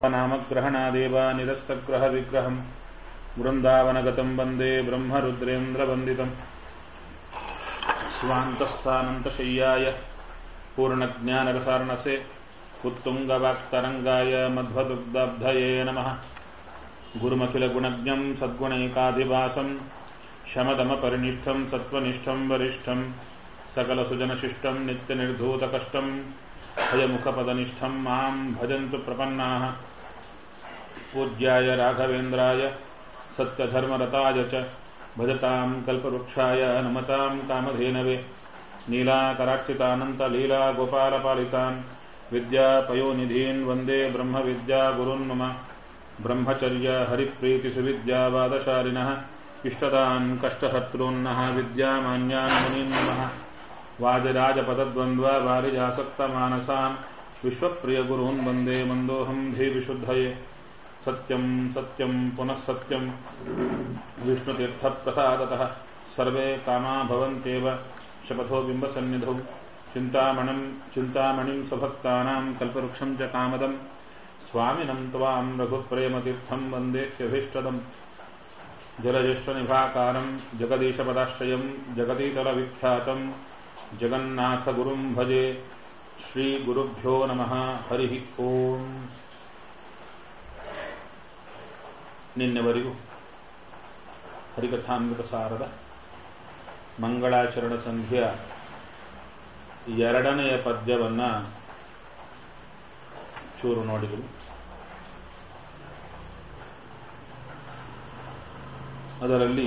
नामग्रहणादेव निरस्तग्रहविग्रहम् वृन्दावनगतम् वन्दे ब्रह्मरुद्रेन्द्रवन्दितम् स्वान्तस्थानन्तशय्याय पूर्णज्ञानरसार्णसे उत्तुङ्गवाक्तरङ्गाय मध्वदुग्धब्धये नमः गुरुमखिलगुणज्ञम् सद्गुणैकाधिवासम् शमदमपरिनिष्ठम् सत्त्वनिष्ठम् वरिष्ठम् सकलसुजनशिष्टम् नित्यनिर्धूतकष्टम् भयमुखपदनिष्ठम् माम् भजन्तु प्रपन्नाः पूज्याय राघवेन्द्राय सत्यधर्मरताय च भजताम् कल्पवृक्षाय नमताम् कामधेनवे नीलाकराक्षितानन्तलीलागोपालपालितान् विद्यापयोनिधीन् वन्दे ब्रह्मविद्यागुरुन् मम ब्रह्मचर्य हरिप्रीतिसुविद्यावादशालिनः इष्टदान् कष्टहर्तॄन्नः विद्यामान्यान् मुनीन् नमः वादिराजपदद्वन्द्व वारिजासक्तमानसान् विश्वप्रियगुरून् वन्दे मन्दोऽहम् धीविशुद्धये सत्यम् सत्यम् पुनः सत्यम् विष्णुतीर्थप्रसादतः सर्वे कामा भवन्त्येव शपथो बिम्बसन्निधौ चिन्तामणम् चिन्तामणिम् स्वभक्तानाम् कल्पवृक्षम् च कामदम् स्वामिनम् त्वाम् रघुप्रेमतीर्थम् वन्देह्यभीष्टदम् जलज्येष्ठनिभाकारम् जगदीशपदाश्रयम् जगतीतलविख्यातम् जगन्नाथगुरुम् भजे श्रीगुरुभ्यो नमः ಹರಿ ಓಂ ನಿನ್ನೆವರೆಗೂ ಹರಿಕಥಾಮೃತ ಸಾರದ ಮಂಗಳಾಚರಣ ಸಂಧ್ಯಾ ಎರಡನೆಯ ಪದ್ಯವನ್ನ ಚೂರು ನೋಡಿದರು ಅದರಲ್ಲಿ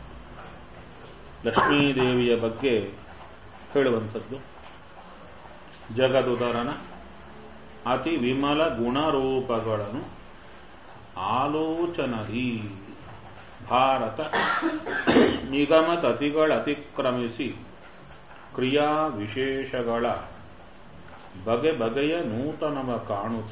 ಲಕ್ಷ್ಮೀದೇವಿಯ ಬಗ್ಗೆ ಹೇಳುವಂಥದ್ದು ಜಗದುದರನ ಅತಿ ವಿಮಲ ಗುಣರೂಪಗಳನ್ನು ಆಲೋಚನದಿ ಭಾರತ ನಿಗಮತತಿಗಳತಿಕ್ರಮಿಸಿ ಕ್ರಿಯಾ ವಿಶೇಷಗಳ ಬಗೆ ಬಗೆಯ ನೂತನವ ಕಾಣುತ್ತ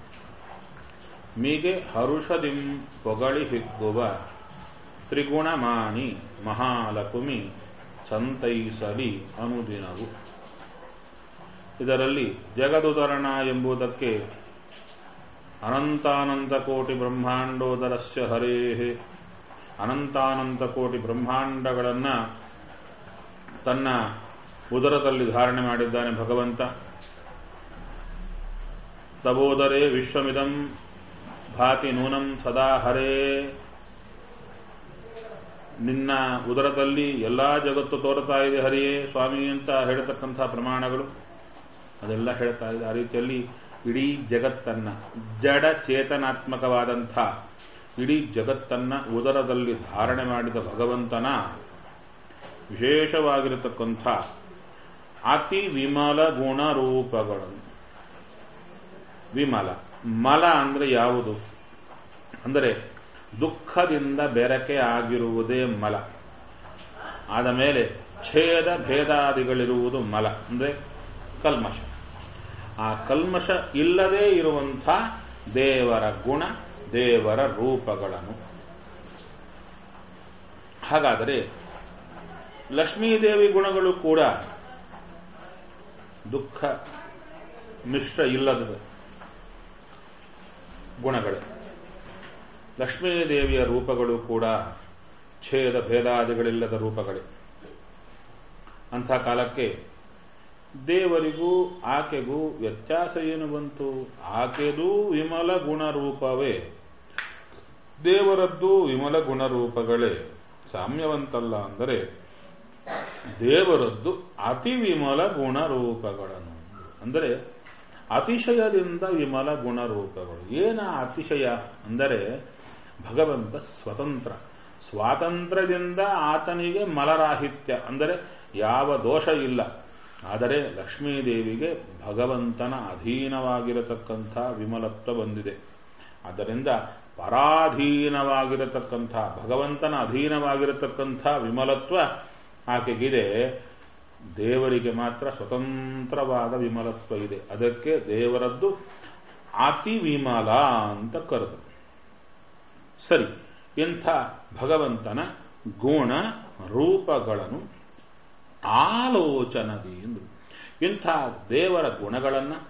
ಮಿಗೆ ಹರುಷದಿಂ ಪೊಗಳಿ ಹಿಗ್ಗುವ ತ್ರಿಗುಣಮಾನಿ ಮಹಾಲಕುಮಿ ಸಂತೈಸಲಿ ಅನುದಿನವು ಇದರಲ್ಲಿ ಜಗದುದರಣ ಎಂಬುದಕ್ಕೆ ಅನಂತಾನಂತ ಕೋಟಿ ಬ್ರಹ್ಮಾಂಡೋದರಸ್ಯ ಹರೇಹೇ ಅನಂತಾನಂತ ಕೋಟಿ ಬ್ರಹ್ಮಾಂಡಗಳನ್ನ ತನ್ನ ಉದರದಲ್ಲಿ ಧಾರಣೆ ಮಾಡಿದ್ದಾನೆ ಭಗವಂತ ತಬೋದರೇ ವಿಶ್ವಮಿದಂ ಭಾತಿ ನೂನಂ ಸದಾ ಹರೇ ನಿನ್ನ ಉದರದಲ್ಲಿ ಎಲ್ಲಾ ಜಗತ್ತು ತೋರುತ್ತಾ ಇದೆ ಹರಿಯೇ ಸ್ವಾಮಿ ಅಂತ ಹೇಳತಕ್ಕಂಥ ಪ್ರಮಾಣಗಳು ಅದೆಲ್ಲ ಹೇಳ್ತಾ ಇದೆ ಆ ರೀತಿಯಲ್ಲಿ ಇಡೀ ಜಗತ್ತನ್ನ ಜಡ ಚೇತನಾತ್ಮಕವಾದಂಥ ಇಡೀ ಜಗತ್ತನ್ನ ಉದರದಲ್ಲಿ ಧಾರಣೆ ಮಾಡಿದ ಭಗವಂತನ ವಿಶೇಷವಾಗಿರತಕ್ಕಂಥ ಅತಿ ವಿಮಲ ಗುಣ ರೂಪಗಳನ್ನು ವಿಮಲ ಮಲ ಅಂದ್ರೆ ಯಾವುದು ಅಂದರೆ ದುಃಖದಿಂದ ಬೆರಕೆ ಆಗಿರುವುದೇ ಮಲ ಆದ ಮೇಲೆ ಛೇದ ಭೇದಾದಿಗಳಿರುವುದು ಮಲ ಅಂದ್ರೆ ಕಲ್ಮಶ ಆ ಕಲ್ಮಶ ಇಲ್ಲದೇ ಇರುವಂಥ ದೇವರ ಗುಣ ದೇವರ ರೂಪಗಳನ್ನು ಹಾಗಾದರೆ ಲಕ್ಷ್ಮೀದೇವಿ ಗುಣಗಳು ಕೂಡ ದುಃಖ ಮಿಶ್ರ ಇಲ್ಲದ ಗುಣಗಳು ಲಕ್ಷ್ಮೀದೇವಿಯ ರೂಪಗಳು ಕೂಡ ಛೇದ ಭೇದಾದಿಗಳಿಲ್ಲದ ರೂಪಗಳೇ ಅಂಥ ಕಾಲಕ್ಕೆ ದೇವರಿಗೂ ಆಕೆಗೂ ವ್ಯತ್ಯಾಸ ಏನು ಬಂತು ಆಕೆದು ವಿಮಲ ಗುಣರೂಪವೇ ದೇವರದ್ದು ವಿಮಲ ಗುಣರೂಪಗಳೇ ಸಾಮ್ಯವಂತಲ್ಲ ಅಂದರೆ ದೇವರದ್ದು ಅತಿ ವಿಮಲ ಗುಣರೂಪಗಳನ್ನು ಅಂದರೆ ಅತಿಶಯದಿಂದ ವಿಮಲ ಗುಣರೂಪಗಳು ಏನ ಅತಿಶಯ ಅಂದರೆ ಭಗವಂತ ಸ್ವತಂತ್ರ ಸ್ವಾತಂತ್ರ್ಯದಿಂದ ಆತನಿಗೆ ಮಲರಾಹಿತ್ಯ ಅಂದರೆ ಯಾವ ದೋಷ ಇಲ್ಲ ಆದರೆ ಲಕ್ಷ್ಮೀದೇವಿಗೆ ಭಗವಂತನ ಅಧೀನವಾಗಿರತಕ್ಕಂಥ ವಿಮಲತ್ವ ಬಂದಿದೆ ಆದ್ದರಿಂದ ಪರಾಧೀನವಾಗಿರತಕ್ಕಂಥ ಭಗವಂತನ ಅಧೀನವಾಗಿರತಕ್ಕಂಥ ವಿಮಲತ್ವ ಆಕೆಗಿದೆ ದೇವರಿಗೆ ಮಾತ್ರ ಸ್ವತಂತ್ರವಾದ ವಿಮಲತ್ವ ಇದೆ ಅದಕ್ಕೆ ದೇವರದ್ದು ಅತಿ ವಿಮಲ ಅಂತ ಕರೆದು ಸರಿ ಇಂಥ ಭಗವಂತನ ಗುಣ ರೂಪಗಳನ್ನು ಆಲೋಚನದಿ ಎಂದರು ಇಂಥ ದೇವರ ಗುಣಗಳನ್ನು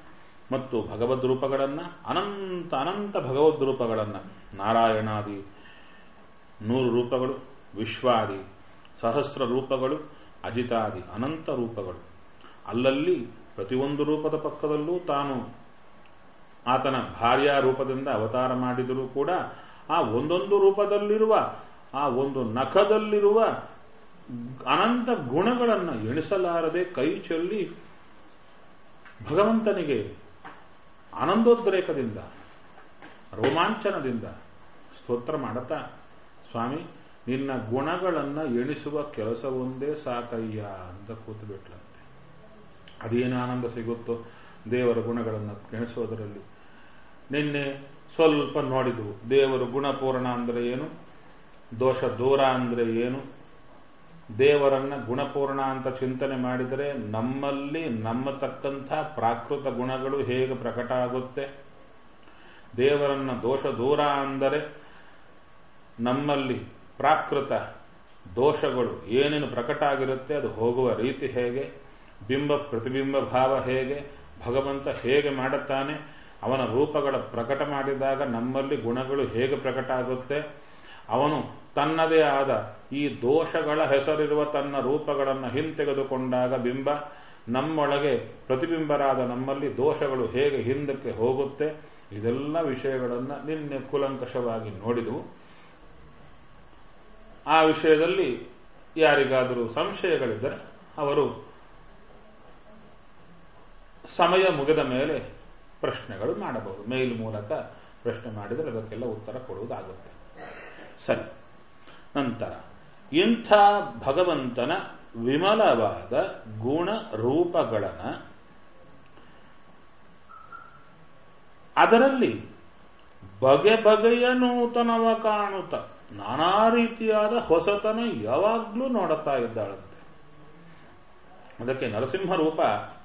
ಮತ್ತು ಭಗವದ್ ರೂಪಗಳನ್ನ ಅನಂತ ಅನಂತ ಭಗವದ್ ರೂಪಗಳನ್ನ ನಾರಾಯಣಾದಿ ನೂರು ರೂಪಗಳು ವಿಶ್ವಾದಿ ಸಹಸ್ರ ರೂಪಗಳು ಅಜಿತಾದಿ ಅನಂತ ರೂಪಗಳು ಅಲ್ಲಲ್ಲಿ ಪ್ರತಿಯೊಂದು ರೂಪದ ಪಕ್ಕದಲ್ಲೂ ತಾನು ಆತನ ಭಾರ್ಯ ರೂಪದಿಂದ ಅವತಾರ ಮಾಡಿದರೂ ಕೂಡ ಆ ಒಂದೊಂದು ರೂಪದಲ್ಲಿರುವ ಆ ಒಂದು ನಖದಲ್ಲಿರುವ ಅನಂತ ಗುಣಗಳನ್ನು ಎಣಿಸಲಾರದೆ ಕೈ ಚೆಲ್ಲಿ ಭಗವಂತನಿಗೆ ಆನಂದೋದ್ರೇಕದಿಂದ ರೋಮಾಂಚನದಿಂದ ಸ್ತೋತ್ರ ಮಾಡುತ್ತಾ ಸ್ವಾಮಿ ನಿನ್ನ ಗುಣಗಳನ್ನು ಎಣಿಸುವ ಕೆಲಸ ಒಂದೇ ಸಾಕಯ್ಯ ಅಂತ ಕೂತು ಬಿಟ್ಲಂತೆ ಅದೇನು ಆನಂದ ಸಿಗುತ್ತೋ ದೇವರ ಗುಣಗಳನ್ನು ಎಣಿಸೋದರಲ್ಲಿ ನಿನ್ನೆ ಸ್ವಲ್ಪ ನೋಡಿದ್ವು ದೇವರು ಗುಣಪೂರ್ಣ ಅಂದರೆ ಏನು ದೋಷ ದೂರ ಅಂದರೆ ಏನು ದೇವರನ್ನ ಗುಣಪೂರ್ಣ ಅಂತ ಚಿಂತನೆ ಮಾಡಿದರೆ ನಮ್ಮಲ್ಲಿ ನಮ್ಮ ತಕ್ಕಂಥ ಪ್ರಾಕೃತ ಗುಣಗಳು ಹೇಗೆ ಪ್ರಕಟ ಆಗುತ್ತೆ ದೇವರನ್ನ ದೋಷ ದೂರ ಅಂದರೆ ನಮ್ಮಲ್ಲಿ ಪ್ರಾಕೃತ ದೋಷಗಳು ಏನೇನು ಪ್ರಕಟ ಆಗಿರುತ್ತೆ ಅದು ಹೋಗುವ ರೀತಿ ಹೇಗೆ ಬಿಂಬ ಪ್ರತಿಬಿಂಬ ಭಾವ ಹೇಗೆ ಭಗವಂತ ಹೇಗೆ ಮಾಡುತ್ತಾನೆ ಅವನ ರೂಪಗಳ ಪ್ರಕಟ ಮಾಡಿದಾಗ ನಮ್ಮಲ್ಲಿ ಗುಣಗಳು ಹೇಗೆ ಪ್ರಕಟ ಆಗುತ್ತೆ ಅವನು ತನ್ನದೇ ಆದ ಈ ದೋಷಗಳ ಹೆಸರಿರುವ ತನ್ನ ರೂಪಗಳನ್ನು ಹಿಂತೆಗೆದುಕೊಂಡಾಗ ಬಿಂಬ ನಮ್ಮೊಳಗೆ ಪ್ರತಿಬಿಂಬರಾದ ನಮ್ಮಲ್ಲಿ ದೋಷಗಳು ಹೇಗೆ ಹಿಂದಕ್ಕೆ ಹೋಗುತ್ತೆ ಇದೆಲ್ಲ ವಿಷಯಗಳನ್ನು ನಿನ್ನೆ ಕೂಲಂಕಷವಾಗಿ ನೋಡಿದವು ಆ ವಿಷಯದಲ್ಲಿ ಯಾರಿಗಾದರೂ ಸಂಶಯಗಳಿದ್ದರೆ ಅವರು ಸಮಯ ಮುಗಿದ ಮೇಲೆ ಪ್ರಶ್ನೆಗಳು ಮಾಡಬಹುದು ಮೇಲ್ ಮೂಲಕ ಪ್ರಶ್ನೆ ಮಾಡಿದರೆ ಅದಕ್ಕೆಲ್ಲ ಉತ್ತರ ಕೊಡುವುದಾಗುತ್ತೆ ಸರಿ ನಂತರ ಇಂಥ ಭಗವಂತನ ವಿಮಲವಾದ ಗುಣ ರೂಪಗಳನ್ನ ಅದರಲ್ಲಿ ಬಗೆ ಬಗೆಯ ನೂತನವ ಕಾಣುತ್ತ ನಾನಾ ರೀತಿಯಾದ ಹೊಸತನ ಯಾವಾಗ್ಲೂ ನೋಡುತ್ತಾ ಇದ್ದಾಳಂತೆ ಅದಕ್ಕೆ ನರಸಿಂಹ ರೂಪ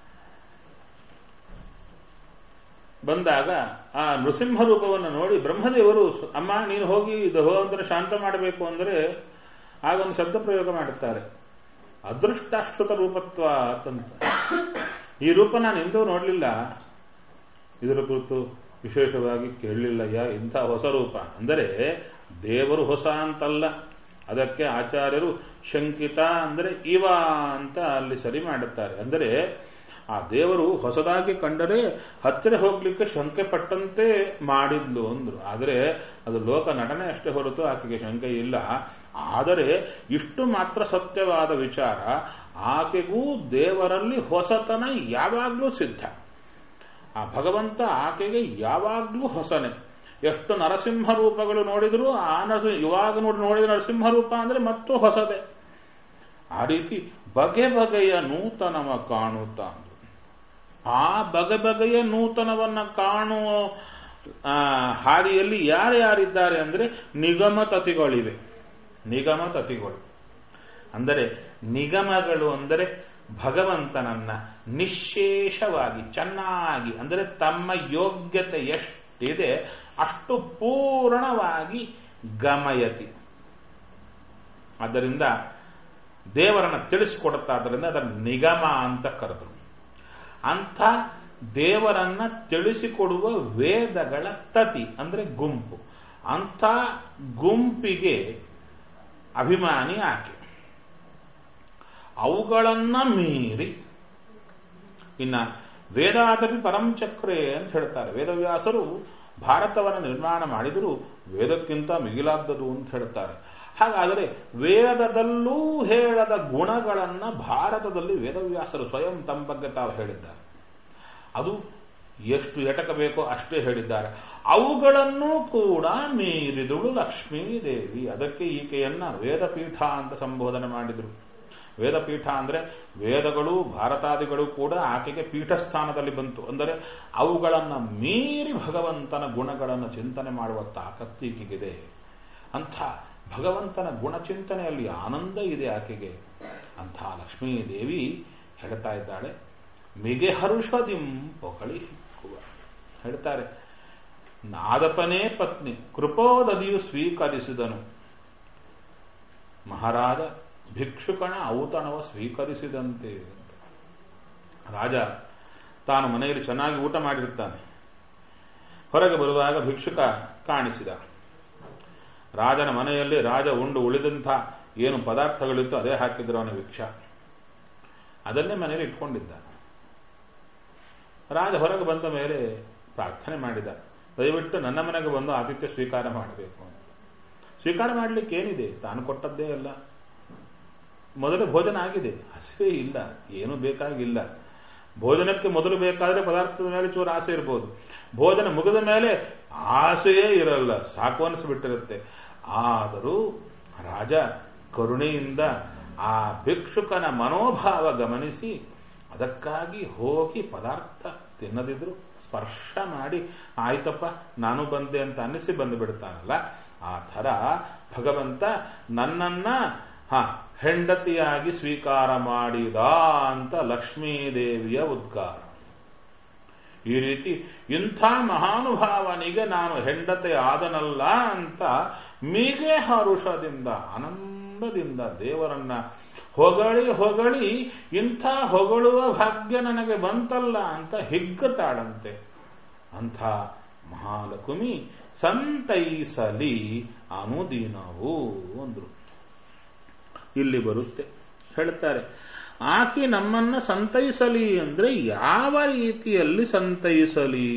ಬಂದಾಗ ಆ ನೃಸಿಂಹ ರೂಪವನ್ನು ನೋಡಿ ಬ್ರಹ್ಮದೇವರು ಅಮ್ಮ ನೀನು ಹೋಗಿ ಇದು ಹೋಗಂದ್ರೆ ಶಾಂತ ಮಾಡಬೇಕು ಅಂದರೆ ಆಗೊಂದು ಶಬ್ದ ಪ್ರಯೋಗ ಮಾಡುತ್ತಾರೆ ಅದೃಷ್ಟಾಶ್ರುತ ರೂಪತ್ವ ಅಂತಂತ ಈ ರೂಪ ನಾನು ಎಂದೂ ನೋಡಲಿಲ್ಲ ಇದರ ಕುರಿತು ವಿಶೇಷವಾಗಿ ಕೇಳಲಿಲ್ಲಯ್ಯ ಇಂಥ ಹೊಸ ರೂಪ ಅಂದರೆ ದೇವರು ಹೊಸ ಅಂತಲ್ಲ ಅದಕ್ಕೆ ಆಚಾರ್ಯರು ಶಂಕಿತ ಅಂದರೆ ಇವ ಅಂತ ಅಲ್ಲಿ ಸರಿ ಮಾಡುತ್ತಾರೆ ಅಂದರೆ ಆ ದೇವರು ಹೊಸದಾಗಿ ಕಂಡರೆ ಹತ್ತಿರ ಹೋಗ್ಲಿಕ್ಕೆ ಶಂಕೆ ಪಟ್ಟಂತೆ ಮಾಡಿದ್ಲು ಅಂದ್ರು ಆದರೆ ಅದು ಲೋಕ ನಟನೆ ಅಷ್ಟೇ ಹೊರತು ಆಕೆಗೆ ಶಂಕೆ ಇಲ್ಲ ಆದರೆ ಇಷ್ಟು ಮಾತ್ರ ಸತ್ಯವಾದ ವಿಚಾರ ಆಕೆಗೂ ದೇವರಲ್ಲಿ ಹೊಸತನ ಯಾವಾಗ್ಲೂ ಸಿದ್ಧ ಆ ಭಗವಂತ ಆಕೆಗೆ ಯಾವಾಗ್ಲೂ ಹೊಸನೆ ಎಷ್ಟು ನರಸಿಂಹ ರೂಪಗಳು ನೋಡಿದ್ರು ಆ ನರಸಿಂಹ ಇವಾಗ ನೋಡಿ ನೋಡಿದ ನರಸಿಂಹ ರೂಪ ಅಂದ್ರೆ ಮತ್ತೂ ಹೊಸದೆ ಆ ರೀತಿ ಬಗೆ ಬಗೆಯ ನೂತನವ ಕಾಣುತ್ತಾ ಅಂದ್ರು ಆ ಬಗೆ ಬಗೆಯ ನೂತನವನ್ನ ಕಾಣುವ ಹಾದಿಯಲ್ಲಿ ಯಾರ್ಯಾರಿದ್ದಾರೆ ಅಂದ್ರೆ ನಿಗಮ ತತಿಗಳಿವೆ ನಿಗಮ ತತಿಗಳು ಅಂದರೆ ನಿಗಮಗಳು ಅಂದರೆ ಭಗವಂತನನ್ನ ನಿಶೇಷವಾಗಿ ಚೆನ್ನಾಗಿ ಅಂದರೆ ತಮ್ಮ ಯೋಗ್ಯತೆ ಎಷ್ಟಿದೆ ಅಷ್ಟು ಪೂರ್ಣವಾಗಿ ಗಮಯತಿ ಆದ್ದರಿಂದ ದೇವರನ್ನ ತಿಳಿಸಿಕೊಡುತ್ತಾದ್ದರಿಂದ ಅದನ್ನು ನಿಗಮ ಅಂತ ಕರೆದರು ಅಂಥ ದೇವರನ್ನ ತಿಳಿಸಿಕೊಡುವ ವೇದಗಳ ತತಿ ಅಂದ್ರೆ ಗುಂಪು ಅಂಥ ಗುಂಪಿಗೆ ಅಭಿಮಾನಿ ಆಕೆ ಅವುಗಳನ್ನ ಮೀರಿ ಇನ್ನ ವೇದಾದಪಿ ಪರಂಚಕ್ರೆ ಅಂತ ಹೇಳ್ತಾರೆ ವೇದವ್ಯಾಸರು ಭಾರತವನ್ನು ನಿರ್ಮಾಣ ಮಾಡಿದರೂ ವೇದಕ್ಕಿಂತ ಮಿಗಿಲಾದದು ಅಂತ ಹೇಳ್ತಾರೆ ಹಾಗಾದರೆ ವೇದದಲ್ಲೂ ಹೇಳದ ಗುಣಗಳನ್ನ ಭಾರತದಲ್ಲಿ ವೇದವ್ಯಾಸರು ಸ್ವಯಂ ತಮ್ಮ ಬಗ್ಗೆ ತಾವು ಹೇಳಿದ್ದಾರೆ ಅದು ಎಷ್ಟು ಎಟಕಬೇಕೋ ಅಷ್ಟೇ ಹೇಳಿದ್ದಾರೆ ಅವುಗಳನ್ನೂ ಕೂಡ ಮೀರಿದಳು ಲಕ್ಷ್ಮೀದೇವಿ ಅದಕ್ಕೆ ಈಕೆಯನ್ನ ವೇದಪೀಠ ಅಂತ ಸಂಬೋಧನೆ ಮಾಡಿದರು ವೇದಪೀಠ ಅಂದ್ರೆ ವೇದಗಳು ಭಾರತಾದಿಗಳು ಕೂಡ ಆಕೆಗೆ ಪೀಠಸ್ಥಾನದಲ್ಲಿ ಬಂತು ಅಂದರೆ ಅವುಗಳನ್ನು ಮೀರಿ ಭಗವಂತನ ಗುಣಗಳನ್ನು ಚಿಂತನೆ ಮಾಡುವ ತಾಕತ್ತು ಈಕೆಗಿದೆ ಅಂಥ ಭಗವಂತನ ಗುಣಚಿಂತನೆಯಲ್ಲಿ ಆನಂದ ಇದೆ ಆಕೆಗೆ ಅಂಥ ಲಕ್ಷ್ಮೀದೇವಿ ಹೇಳ್ತಾ ಇದ್ದಾಳೆ ಮಿಗೆ ಹರುಷದಿಂ ಪೊಕಳಿ ಹಿಕ್ಕುವ ಹೇಳ್ತಾರೆ ನಾದಪನೇ ಪತ್ನಿ ಕೃಪೋದದಿಯು ಸ್ವೀಕರಿಸಿದನು ಮಹಾರಾಜ ಭಿಕ್ಷುಕಣ ಔತಣವ ಸ್ವೀಕರಿಸಿದಂತೆ ರಾಜ ತಾನು ಮನೆಯಲ್ಲಿ ಚೆನ್ನಾಗಿ ಊಟ ಮಾಡಿರ್ತಾನೆ ಹೊರಗೆ ಬರುವಾಗ ಭಿಕ್ಷುಕ ಕಾಣಿಸಿದ ರಾಜನ ಮನೆಯಲ್ಲಿ ರಾಜ ಉಂಡು ಉಳಿದಂಥ ಏನು ಪದಾರ್ಥಗಳಿತ್ತು ಅದೇ ಹಾಕಿದ್ರು ಅವನ ಭಿಕ್ಷ ಅದನ್ನೇ ಮನೆಯಲ್ಲಿ ಇಟ್ಕೊಂಡಿದ್ದ ರಾಜ ಹೊರಗೆ ಬಂದ ಮೇಲೆ ಪ್ರಾರ್ಥನೆ ಮಾಡಿದ ದಯವಿಟ್ಟು ನನ್ನ ಮನೆಗೆ ಬಂದು ಆತಿಥ್ಯ ಸ್ವೀಕಾರ ಮಾಡಬೇಕು ಅಂತ ಸ್ವೀಕಾರ ಮಾಡಲಿಕ್ಕೆ ಏನಿದೆ ತಾನು ಕೊಟ್ಟದ್ದೇ ಅಲ್ಲ ಮೊದಲು ಭೋಜನ ಆಗಿದೆ ಹಸಿವೇ ಇಲ್ಲ ಏನು ಬೇಕಾಗಿಲ್ಲ ಭೋಜನಕ್ಕೆ ಮೊದಲು ಬೇಕಾದ್ರೆ ಪದಾರ್ಥದ ಮೇಲೆ ಚೂರು ಆಸೆ ಇರಬಹುದು ಭೋಜನ ಮುಗಿದ ಮೇಲೆ ಆಸೆಯೇ ಇರಲ್ಲ ಸಾಕು ಅನಿಸ್ಬಿಟ್ಟಿರುತ್ತೆ ಆದರೂ ರಾಜ ಕರುಣೆಯಿಂದ ಆ ಭಿಕ್ಷುಕನ ಮನೋಭಾವ ಗಮನಿಸಿ ಅದಕ್ಕಾಗಿ ಹೋಗಿ ಪದಾರ್ಥ ತಿನ್ನದಿದ್ರು ಸ್ಪರ್ಶ ಮಾಡಿ ಆಯ್ತಪ್ಪ ನಾನು ಬಂದೆ ಅಂತ ಅನ್ನಿಸಿ ಬಂದು ಬಿಡ್ತಾನಲ್ಲ ಆ ಥರ ಭಗವಂತ ನನ್ನನ್ನ ಹ ಹೆಂಡತಿಯಾಗಿ ಸ್ವೀಕಾರ ಮಾಡಿದ ಅಂತ ಲಕ್ಷ್ಮೀದೇವಿಯ ಉದ್ಗಾರ ಈ ರೀತಿ ಇಂಥ ಮಹಾನುಭಾವನಿಗೆ ನಾನು ಹೆಂಡತೆ ಆದನಲ್ಲ ಅಂತ ಮೀಗೆ ಹರುಷದಿಂದ ಆನಂದದಿಂದ ದೇವರನ್ನ ಹೊಗಳಿ ಹೊಗಳಿ ಇಂಥ ಹೊಗಳುವ ಭಾಗ್ಯ ನನಗೆ ಬಂತಲ್ಲ ಅಂತ ಹಿಗ್ಗುತ್ತಾಳಂತೆ ಅಂಥ ಮಹಾಲಕ್ಷ್ಮಿ ಸಂತೈಸಲಿ ಅನುದಿನವು ಅಂದ್ರು ಇಲ್ಲಿ ಬರುತ್ತೆ ಹೇಳ್ತಾರೆ ಆಕೆ ನಮ್ಮನ್ನ ಸಂತೈಸಲಿ ಅಂದ್ರೆ ಯಾವ ರೀತಿಯಲ್ಲಿ ಸಂತೈಸಲಿ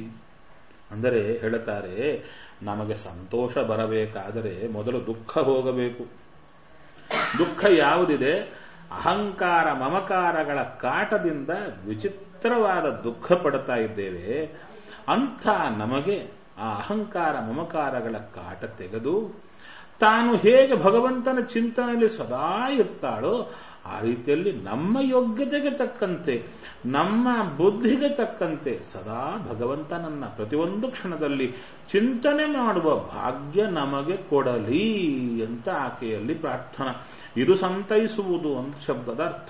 ಅಂದರೆ ಹೇಳುತ್ತಾರೆ ನಮಗೆ ಸಂತೋಷ ಬರಬೇಕಾದರೆ ಮೊದಲು ದುಃಖ ಹೋಗಬೇಕು ದುಃಖ ಯಾವುದಿದೆ ಅಹಂಕಾರ ಮಮಕಾರಗಳ ಕಾಟದಿಂದ ವಿಚಿತ್ರವಾದ ದುಃಖ ಪಡ್ತಾ ಇದ್ದೇವೆ ಅಂಥ ನಮಗೆ ಆ ಅಹಂಕಾರ ಮಮಕಾರಗಳ ಕಾಟ ತೆಗೆದು ತಾನು ಹೇಗೆ ಭಗವಂತನ ಚಿಂತನೆಯಲ್ಲಿ ಸದಾ ಇರ್ತಾಳೋ ಆ ರೀತಿಯಲ್ಲಿ ನಮ್ಮ ಯೋಗ್ಯತೆಗೆ ತಕ್ಕಂತೆ ನಮ್ಮ ಬುದ್ಧಿಗೆ ತಕ್ಕಂತೆ ಸದಾ ಭಗವಂತನನ್ನ ಪ್ರತಿಯೊಂದು ಕ್ಷಣದಲ್ಲಿ ಚಿಂತನೆ ಮಾಡುವ ಭಾಗ್ಯ ನಮಗೆ ಕೊಡಲಿ ಅಂತ ಆಕೆಯಲ್ಲಿ ಪ್ರಾರ್ಥನಾ ಇದು ಸಂತೈಸುವುದು ಅಂತ ಶಬ್ದದ ಅರ್ಥ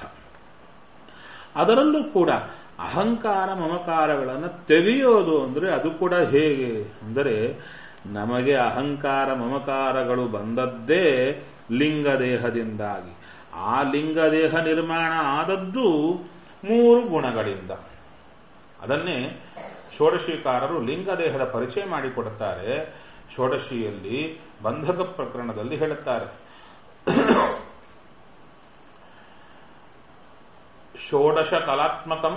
ಅದರಲ್ಲೂ ಕೂಡ ಅಹಂಕಾರ ಮಮಕಾರಗಳನ್ನು ತೆಗೆಯೋದು ಅಂದ್ರೆ ಅದು ಕೂಡ ಹೇಗೆ ಅಂದರೆ ನಮಗೆ ಅಹಂಕಾರ ಮಮಕಾರಗಳು ಬಂದದ್ದೇ ಲಿಂಗದೇಹದಿಂದಾಗಿ ಆ ಲಿಂಗದೇಹ ನಿರ್ಮಾಣ ಆದದ್ದು ಮೂರು ಗುಣಗಳಿಂದ ಅದನ್ನೇ ಷೋಡಶೀಕಾರರು ಲಿಂಗದೇಹದ ಪರಿಚಯ ಮಾಡಿಕೊಡುತ್ತಾರೆ ಷೋಡಶಿಯಲ್ಲಿ ಬಂಧಕ ಪ್ರಕರಣದಲ್ಲಿ ಹೇಳುತ್ತಾರೆ ಷೋಡಶ ಕಲಾತ್ಮಕಂ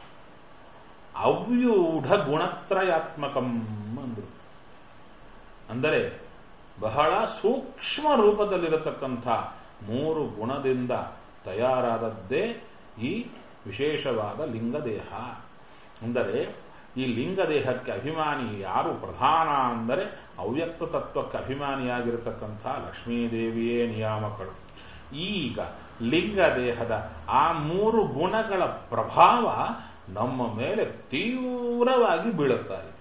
ಅವ್ಯೂಢ ಗುಣತ್ರಯಾತ್ಮಕಂ ಅಂದ್ರು ಅಂದರೆ ಬಹಳ ಸೂಕ್ಷ್ಮ ರೂಪದಲ್ಲಿರತಕ್ಕಂಥ ಮೂರು ಗುಣದಿಂದ ತಯಾರಾದದ್ದೇ ಈ ವಿಶೇಷವಾದ ಲಿಂಗದೇಹ ಅಂದರೆ ಈ ಲಿಂಗದೇಹಕ್ಕೆ ಅಭಿಮಾನಿ ಯಾರು ಪ್ರಧಾನ ಅಂದರೆ ಅವ್ಯಕ್ತ ತತ್ವಕ್ಕೆ ಅಭಿಮಾನಿಯಾಗಿರತಕ್ಕಂಥ ಲಕ್ಷ್ಮೀದೇವಿಯೇ ನಿಯಾಮಕಳು ಈಗ ಲಿಂಗದೇಹದ ಆ ಮೂರು ಗುಣಗಳ ಪ್ರಭಾವ ನಮ್ಮ ಮೇಲೆ ತೀವ್ರವಾಗಿ ಬೀಳುತ್ತಾ ಇದೆ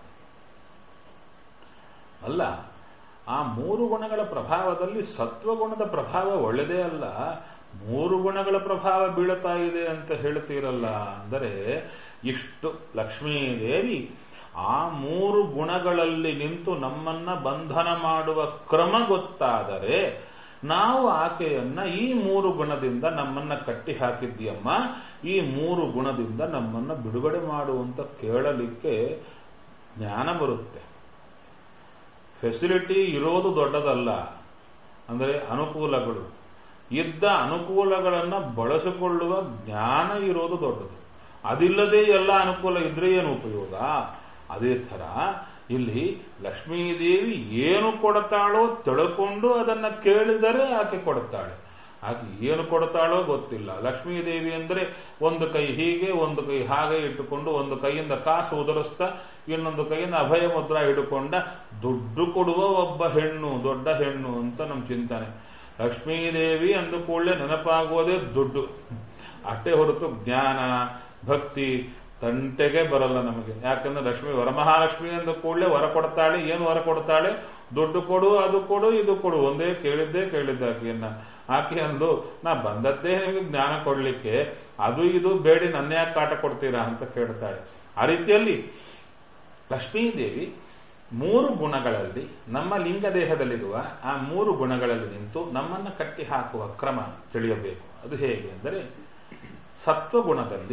ಅಲ್ಲ ಆ ಮೂರು ಗುಣಗಳ ಪ್ರಭಾವದಲ್ಲಿ ಸತ್ವಗುಣದ ಪ್ರಭಾವ ಒಳ್ಳೆಯದೇ ಅಲ್ಲ ಮೂರು ಗುಣಗಳ ಪ್ರಭಾವ ಬೀಳುತ್ತಾ ಇದೆ ಅಂತ ಹೇಳ್ತೀರಲ್ಲ ಅಂದರೆ ಇಷ್ಟು ಲಕ್ಷ್ಮೀದೇವಿ ಆ ಮೂರು ಗುಣಗಳಲ್ಲಿ ನಿಂತು ನಮ್ಮನ್ನ ಬಂಧನ ಮಾಡುವ ಕ್ರಮ ಗೊತ್ತಾದರೆ ನಾವು ಆಕೆಯನ್ನ ಈ ಮೂರು ಗುಣದಿಂದ ನಮ್ಮನ್ನ ಕಟ್ಟಿ ಹಾಕಿದ್ಯಮ್ಮ ಈ ಮೂರು ಗುಣದಿಂದ ನಮ್ಮನ್ನ ಬಿಡುಗಡೆ ಮಾಡುವಂತ ಕೇಳಲಿಕ್ಕೆ ಜ್ಞಾನ ಬರುತ್ತೆ ಫೆಸಿಲಿಟಿ ಇರೋದು ದೊಡ್ಡದಲ್ಲ ಅಂದರೆ ಅನುಕೂಲಗಳು ಇದ್ದ ಅನುಕೂಲಗಳನ್ನು ಬಳಸಿಕೊಳ್ಳುವ ಜ್ಞಾನ ಇರೋದು ದೊಡ್ಡದು ಅದಿಲ್ಲದೆ ಎಲ್ಲ ಅನುಕೂಲ ಇದ್ರೆ ಏನು ಉಪಯೋಗ ಅದೇ ತರ ಇಲ್ಲಿ ಲಕ್ಷ್ಮೀದೇವಿ ಏನು ಕೊಡ್ತಾಳೋ ತಿಳ್ಕೊಂಡು ಅದನ್ನ ಕೇಳಿದರೆ ಆಕೆ ಕೊಡುತ್ತಾಳೆ ಆಕೆ ಏನು ಕೊಡ್ತಾಳೋ ಗೊತ್ತಿಲ್ಲ ಲಕ್ಷ್ಮೀದೇವಿ ಅಂದ್ರೆ ಒಂದು ಕೈ ಹೀಗೆ ಒಂದು ಕೈ ಹಾಗೆ ಇಟ್ಟುಕೊಂಡು ಒಂದು ಕೈಯಿಂದ ಕಾಸು ಉದುರಿಸ್ತಾ ಇನ್ನೊಂದು ಕೈಯಿಂದ ಅಭಯ ಮುದ್ರಾ ಹಿಡ್ಕೊಂಡ ದುಡ್ಡು ಕೊಡುವ ಒಬ್ಬ ಹೆಣ್ಣು ದೊಡ್ಡ ಹೆಣ್ಣು ಅಂತ ನಮ್ಮ ಚಿಂತನೆ ಲಕ್ಷ್ಮೀದೇವಿ ಅಂದ ಕೂಡಲೇ ನೆನಪಾಗುವುದೇ ದುಡ್ಡು ಅಷ್ಟೇ ಹೊರತು ಜ್ಞಾನ ಭಕ್ತಿ ತಂಟೆಗೆ ಬರಲ್ಲ ನಮಗೆ ಯಾಕಂದ್ರೆ ಲಕ್ಷ್ಮಿ ವರಮಹಾಲಕ್ಷ್ಮಿ ಅಂದ ಕೂಡಲೇ ವರ ಕೊಡ್ತಾಳೆ ಏನು ವರ ಕೊಡ್ತಾಳೆ ದುಡ್ಡು ಕೊಡು ಅದು ಕೊಡು ಇದು ಕೊಡು ಒಂದೇ ಕೇಳಿದ್ದೇ ಕೇಳಿದ್ದ ಆಕೆಯನ್ನ ಆಕೆ ಅಂದು ನಾ ಬಂದದ್ದೇ ನಿಮಗೆ ಜ್ಞಾನ ಕೊಡ್ಲಿಕ್ಕೆ ಅದು ಇದು ಬೇಡಿ ನನ್ನ ಯಾಕೆ ಕಾಟ ಕೊಡ್ತೀರಾ ಅಂತ ಕೇಳ್ತಾಳೆ ಆ ರೀತಿಯಲ್ಲಿ ಲಕ್ಷ್ಮೀದೇವಿ ಮೂರು ಗುಣಗಳಲ್ಲಿ ನಮ್ಮ ಲಿಂಗದೇಹದಲ್ಲಿರುವ ಆ ಮೂರು ಗುಣಗಳಲ್ಲಿ ನಿಂತು ನಮ್ಮನ್ನ ಕಟ್ಟಿ ಹಾಕುವ ಕ್ರಮ ತಿಳಿಯಬೇಕು ಅದು ಹೇಗೆ ಅಂದರೆ ಸತ್ವಗುಣದಲ್ಲಿ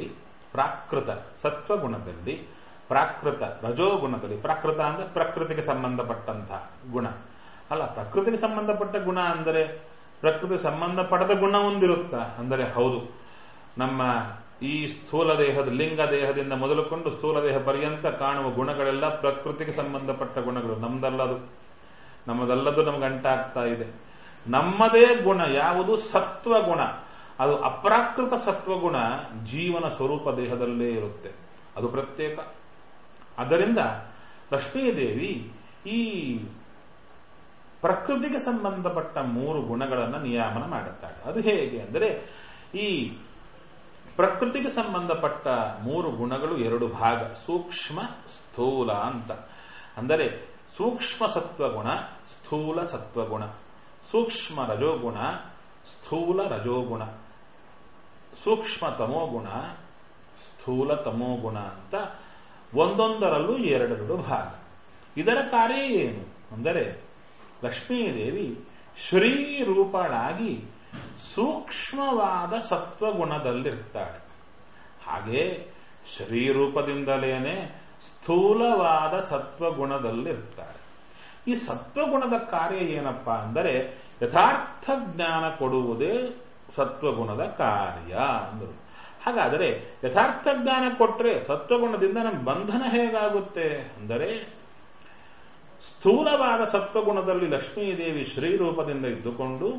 ಪ್ರಾಕೃತ ಸತ್ವಗುಣದಲ್ಲಿ ಪ್ರಾಕೃತ ರಜೋಗುಣದಲ್ಲಿ ಪ್ರಾಕೃತ ಅಂದ್ರೆ ಪ್ರಕೃತಿಗೆ ಸಂಬಂಧಪಟ್ಟಂತಹ ಗುಣ ಅಲ್ಲ ಪ್ರಕೃತಿಗೆ ಸಂಬಂಧಪಟ್ಟ ಗುಣ ಅಂದರೆ ಪ್ರಕೃತಿ ಸಂಬಂಧಪಡದ ಗುಣ ಒಂದಿರುತ್ತಾ ಅಂದರೆ ಹೌದು ನಮ್ಮ ಈ ಸ್ಥೂಲ ದೇಹದ ಲಿಂಗ ದೇಹದಿಂದ ಮೊದಲುಕೊಂಡು ಸ್ಥೂಲ ದೇಹ ಪರ್ಯಂತ ಕಾಣುವ ಗುಣಗಳೆಲ್ಲ ಪ್ರಕೃತಿಗೆ ಸಂಬಂಧಪಟ್ಟ ಗುಣಗಳು ನಮ್ದಲ್ಲದು ನಮ್ಮದಲ್ಲದು ನಮ್ಗೆ ಅಂಟಾಗ್ತಾ ಇದೆ ನಮ್ಮದೇ ಗುಣ ಯಾವುದು ಸತ್ವಗುಣ ಅದು ಅಪ್ರಾಕೃತ ಸತ್ವಗುಣ ಜೀವನ ಸ್ವರೂಪ ದೇಹದಲ್ಲೇ ಇರುತ್ತೆ ಅದು ಪ್ರತ್ಯೇಕ ಅದರಿಂದ ಲಕ್ಷ್ಮೀದೇವಿ ಈ ಪ್ರಕೃತಿಗೆ ಸಂಬಂಧಪಟ್ಟ ಮೂರು ಗುಣಗಳನ್ನು ನಿಯಾಮನ ಮಾಡುತ್ತಾಳೆ ಅದು ಹೇಗೆ ಅಂದರೆ ಈ ಪ್ರಕೃತಿಗೆ ಸಂಬಂಧಪಟ್ಟ ಮೂರು ಗುಣಗಳು ಎರಡು ಭಾಗ ಸೂಕ್ಷ್ಮ ಸ್ಥೂಲ ಅಂತ ಅಂದರೆ ಸೂಕ್ಷ್ಮ ಸತ್ವಗುಣ ಸ್ಥೂಲ ಸತ್ವಗುಣ ಸೂಕ್ಷ್ಮ ರಜೋಗುಣ ಸ್ಥೂಲ ರಜೋಗುಣ ಸೂಕ್ಷ್ಮ ತಮೋಗುಣ ಸ್ಥೂಲ ತಮೋಗುಣ ಅಂತ ಒಂದೊಂದರಲ್ಲೂ ಎರಡೆರಡು ಭಾಗ ಇದರ ಕಾರ್ಯ ಏನು ಅಂದರೆ ಲಕ್ಷ್ಮೀದೇವಿ ಶ್ರೀರೂಪಳಾಗಿ ಸೂಕ್ಷ್ಮವಾದ ಸತ್ವಗುಣದಲ್ಲಿರ್ತಾಳೆ ಹಾಗೆ ಶ್ರೀರೂಪದಿಂದಲೇನೆ ಸ್ಥೂಲವಾದ ಸತ್ವಗುಣದಲ್ಲಿರ್ತಾಳೆ ಈ ಸತ್ವಗುಣದ ಕಾರ್ಯ ಏನಪ್ಪಾ ಅಂದರೆ ಯಥಾರ್ಥ ಜ್ಞಾನ ಕೊಡುವುದೇ ಸತ್ವಗುಣದ ಕಾರ್ಯ ಅಂದರು ಹಾಗಾದರೆ ಯಥಾರ್ಥ ಜ್ಞಾನ ಕೊಟ್ಟರೆ ಸತ್ವಗುಣದಿಂದ ನಮ್ಮ ಬಂಧನ ಹೇಗಾಗುತ್ತೆ ಅಂದರೆ ಸ್ಥೂಲವಾದ ಸತ್ವಗುಣದಲ್ಲಿ ಲಕ್ಷ್ಮೀದೇವಿ ಶ್ರೀರೂಪದಿಂದ ಇದ್ದುಕೊಂಡು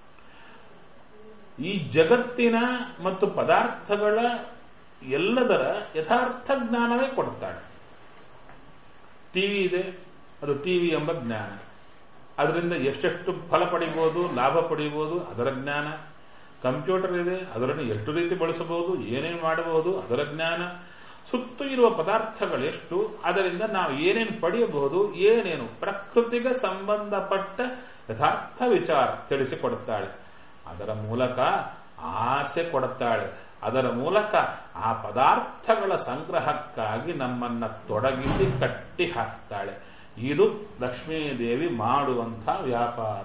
ಈ ಜಗತ್ತಿನ ಮತ್ತು ಪದಾರ್ಥಗಳ ಎಲ್ಲದರ ಯಥಾರ್ಥ ಜ್ಞಾನವೇ ಕೊಡ್ತಾಳೆ ಟಿವಿ ಇದೆ ಅದು ಟಿವಿ ಎಂಬ ಜ್ಞಾನ ಅದರಿಂದ ಎಷ್ಟೆಷ್ಟು ಫಲ ಪಡಿಬಹುದು ಲಾಭ ಪಡಿಬಹುದು ಅದರ ಜ್ಞಾನ ಕಂಪ್ಯೂಟರ್ ಇದೆ ಅದರನ್ನು ಎಷ್ಟು ರೀತಿ ಬಳಸಬಹುದು ಏನೇನು ಮಾಡಬಹುದು ಅದರ ಜ್ಞಾನ ಸುತ್ತು ಇರುವ ಪದಾರ್ಥಗಳೆಷ್ಟು ಅದರಿಂದ ನಾವು ಏನೇನು ಪಡೆಯಬಹುದು ಏನೇನು ಪ್ರಕೃತಿಗೆ ಸಂಬಂಧಪಟ್ಟ ಯಥಾರ್ಥ ವಿಚಾರ ತಿಳಿಸಿಕೊಡುತ್ತಾಳೆ ಅದರ ಮೂಲಕ ಆಸೆ ಕೊಡುತ್ತಾಳೆ ಅದರ ಮೂಲಕ ಆ ಪದಾರ್ಥಗಳ ಸಂಗ್ರಹಕ್ಕಾಗಿ ನಮ್ಮನ್ನ ತೊಡಗಿಸಿ ಕಟ್ಟಿ ಹಾಕ್ತಾಳೆ ಇದು ಲಕ್ಷ್ಮೀದೇವಿ ಮಾಡುವಂತಹ ವ್ಯಾಪಾರ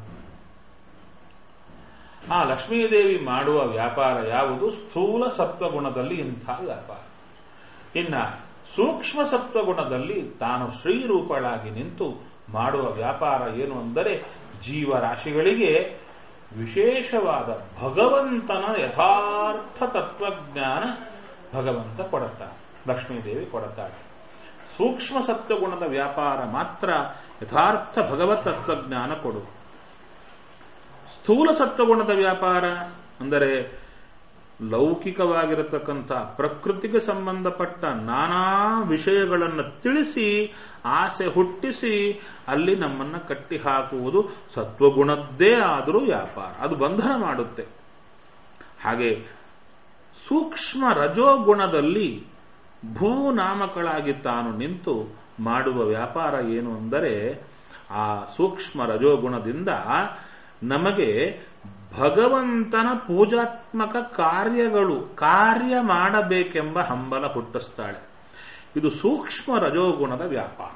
ಆ ಲಕ್ಷ್ಮೀದೇವಿ ಮಾಡುವ ವ್ಯಾಪಾರ ಯಾವುದು ಸ್ಥೂಲ ಸತ್ವಗುಣದಲ್ಲಿ ಇಂಥ ವ್ಯಾಪಾರ ಇನ್ನ ಸೂಕ್ಷ್ಮ ಸತ್ವಗುಣದಲ್ಲಿ ತಾನು ಶ್ರೀರೂಪಳಾಗಿ ನಿಂತು ಮಾಡುವ ವ್ಯಾಪಾರ ಏನು ಅಂದರೆ ಜೀವರಾಶಿಗಳಿಗೆ ವಿಶೇಷವಾದ ಭಗವಂತನ ಯಥಾರ್ಥ ತತ್ವಜ್ಞಾನ ಭಗವಂತ ಕೊಡುತ್ತಾನೆ ಲಕ್ಷ್ಮೀದೇವಿ ಕೊಡುತ್ತಾಳೆ ಸೂಕ್ಷ್ಮ ಸತ್ವಗುಣದ ವ್ಯಾಪಾರ ಮಾತ್ರ ಯಥಾರ್ಥ ಭಗವತ್ ತತ್ವಜ್ಞಾನ ಕೊಡು ಸ್ಥೂಲ ಸತ್ವಗುಣದ ವ್ಯಾಪಾರ ಅಂದರೆ ಲೌಕಿಕವಾಗಿರತಕ್ಕಂಥ ಪ್ರಕೃತಿಗೆ ಸಂಬಂಧಪಟ್ಟ ನಾನಾ ವಿಷಯಗಳನ್ನು ತಿಳಿಸಿ ಆಸೆ ಹುಟ್ಟಿಸಿ ಅಲ್ಲಿ ನಮ್ಮನ್ನ ಕಟ್ಟಿ ಹಾಕುವುದು ಸತ್ವಗುಣದ್ದೇ ಆದರೂ ವ್ಯಾಪಾರ ಅದು ಬಂಧನ ಮಾಡುತ್ತೆ ಹಾಗೆ ಸೂಕ್ಷ್ಮ ರಜೋಗುಣದಲ್ಲಿ ಭೂನಾಮಕಳಾಗಿ ತಾನು ನಿಂತು ಮಾಡುವ ವ್ಯಾಪಾರ ಏನು ಅಂದರೆ ಆ ಸೂಕ್ಷ್ಮ ರಜೋಗುಣದಿಂದ ನಮಗೆ ಭಗವಂತನ ಪೂಜಾತ್ಮಕ ಕಾರ್ಯಗಳು ಕಾರ್ಯ ಮಾಡಬೇಕೆಂಬ ಹಂಬಲ ಹುಟ್ಟಿಸ್ತಾಳೆ ಇದು ಸೂಕ್ಷ್ಮ ರಜೋಗುಣದ ವ್ಯಾಪಾರ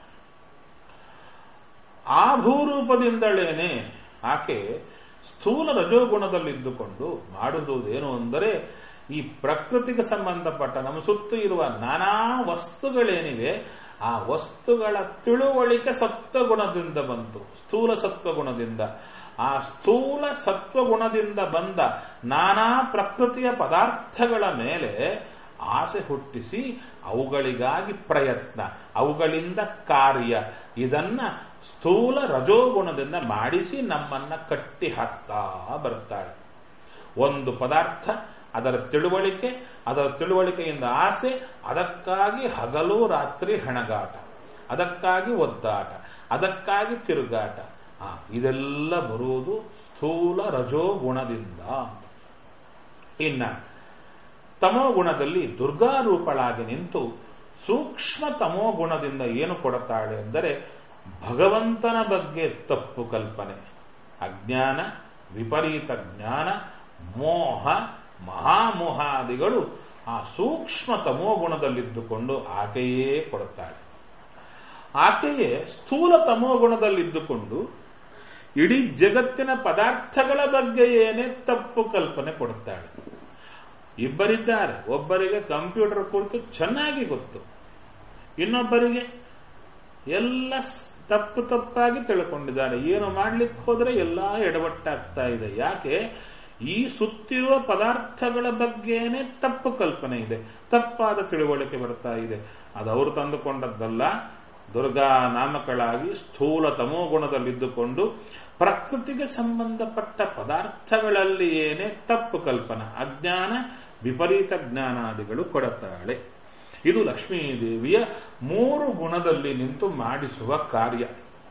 ಆ ಭೂರೂಪದಿಂದಳೇನೆ ಆಕೆ ಸ್ಥೂಲ ರಜೋಗುಣದಲ್ಲಿದ್ದುಕೊಂಡು ಮಾಡುವುದೇನು ಅಂದರೆ ಈ ಪ್ರಕೃತಿಗೆ ಸಂಬಂಧಪಟ್ಟ ನಮ್ಮ ಸುತ್ತು ಇರುವ ನಾನಾ ವಸ್ತುಗಳೇನಿವೆ ಆ ವಸ್ತುಗಳ ತಿಳುವಳಿಕೆ ಸತ್ವಗುಣದಿಂದ ಬಂತು ಸ್ಥೂಲ ಸತ್ವಗುಣದಿಂದ ಆ ಸ್ಥೂಲ ಸತ್ವಗುಣದಿಂದ ಬಂದ ನಾನಾ ಪ್ರಕೃತಿಯ ಪದಾರ್ಥಗಳ ಮೇಲೆ ಆಸೆ ಹುಟ್ಟಿಸಿ ಅವುಗಳಿಗಾಗಿ ಪ್ರಯತ್ನ ಅವುಗಳಿಂದ ಕಾರ್ಯ ಇದನ್ನ ಸ್ಥೂಲ ರಜೋಗುಣದಿಂದ ಮಾಡಿಸಿ ನಮ್ಮನ್ನ ಕಟ್ಟಿ ಹಾಕ್ತಾ ಬರ್ತಾಳೆ ಒಂದು ಪದಾರ್ಥ ಅದರ ತಿಳುವಳಿಕೆ ಅದರ ತಿಳುವಳಿಕೆಯಿಂದ ಆಸೆ ಅದಕ್ಕಾಗಿ ಹಗಲು ರಾತ್ರಿ ಹೆಣಗಾಟ ಅದಕ್ಕಾಗಿ ಒದ್ದಾಟ ಅದಕ್ಕಾಗಿ ತಿರುಗಾಟ ಆ ಇದೆಲ್ಲ ಬರುವುದು ಸ್ಥೂಲ ರಜೋಗುಣದಿಂದ ಇನ್ನ ತಮೋಗುಣದಲ್ಲಿ ದುರ್ಗಾರೂಪಳಾಗಿ ನಿಂತು ಸೂಕ್ಷ್ಮ ತಮೋಗುಣದಿಂದ ಏನು ಕೊಡುತ್ತಾಳೆ ಅಂದರೆ ಭಗವಂತನ ಬಗ್ಗೆ ತಪ್ಪು ಕಲ್ಪನೆ ಅಜ್ಞಾನ ವಿಪರೀತ ಜ್ಞಾನ ಮೋಹ ಮಹಾಮೋಹಾದಿಗಳು ಆ ಸೂಕ್ಷ್ಮ ತಮೋಗುಣದಲ್ಲಿದ್ದುಕೊಂಡು ಆಕೆಯೇ ಕೊಡುತ್ತಾಳೆ ಆಕೆಯೇ ಸ್ಥೂಲ ತಮೋಗುಣದಲ್ಲಿದ್ದುಕೊಂಡು ಇಡೀ ಜಗತ್ತಿನ ಪದಾರ್ಥಗಳ ಬಗ್ಗೆ ಏನೇ ತಪ್ಪು ಕಲ್ಪನೆ ಕೊಡುತ್ತಾಳೆ ಇಬ್ಬರಿದ್ದಾರೆ ಒಬ್ಬರಿಗೆ ಕಂಪ್ಯೂಟರ್ ಕುರಿತು ಚೆನ್ನಾಗಿ ಗೊತ್ತು ಇನ್ನೊಬ್ಬರಿಗೆ ಎಲ್ಲ ತಪ್ಪು ತಪ್ಪಾಗಿ ತಿಳ್ಕೊಂಡಿದ್ದಾರೆ ಏನು ಮಾಡ್ಲಿಕ್ಕೆ ಹೋದ್ರೆ ಎಲ್ಲ ಎಡವಟ್ಟಾಗ್ತಾ ಇದೆ ಯಾಕೆ ಈ ಸುತ್ತಿರುವ ಪದಾರ್ಥಗಳ ಬಗ್ಗೆನೇ ತಪ್ಪು ಕಲ್ಪನೆ ಇದೆ ತಪ್ಪಾದ ತಿಳುವಳಿಕೆ ಬರ್ತಾ ಇದೆ ಅದು ಅವರು ತಂದುಕೊಂಡದ್ದಲ್ಲ ದುರ್ಗಾ ನಾಮಕಳಾಗಿ ಸ್ಥೂಲ ತಮೋಗುಣದಲ್ಲಿದ್ದುಕೊಂಡು ಪ್ರಕೃತಿಗೆ ಸಂಬಂಧಪಟ್ಟ ಪದಾರ್ಥಗಳಲ್ಲಿ ಏನೇ ತಪ್ಪು ಕಲ್ಪನಾ ಅಜ್ಞಾನ ವಿಪರೀತ ಜ್ಞಾನಾದಿಗಳು ಕೊಡುತ್ತಾಳೆ ಇದು ಲಕ್ಷ್ಮೀದೇವಿಯ ಮೂರು ಗುಣದಲ್ಲಿ ನಿಂತು ಮಾಡಿಸುವ ಕಾರ್ಯ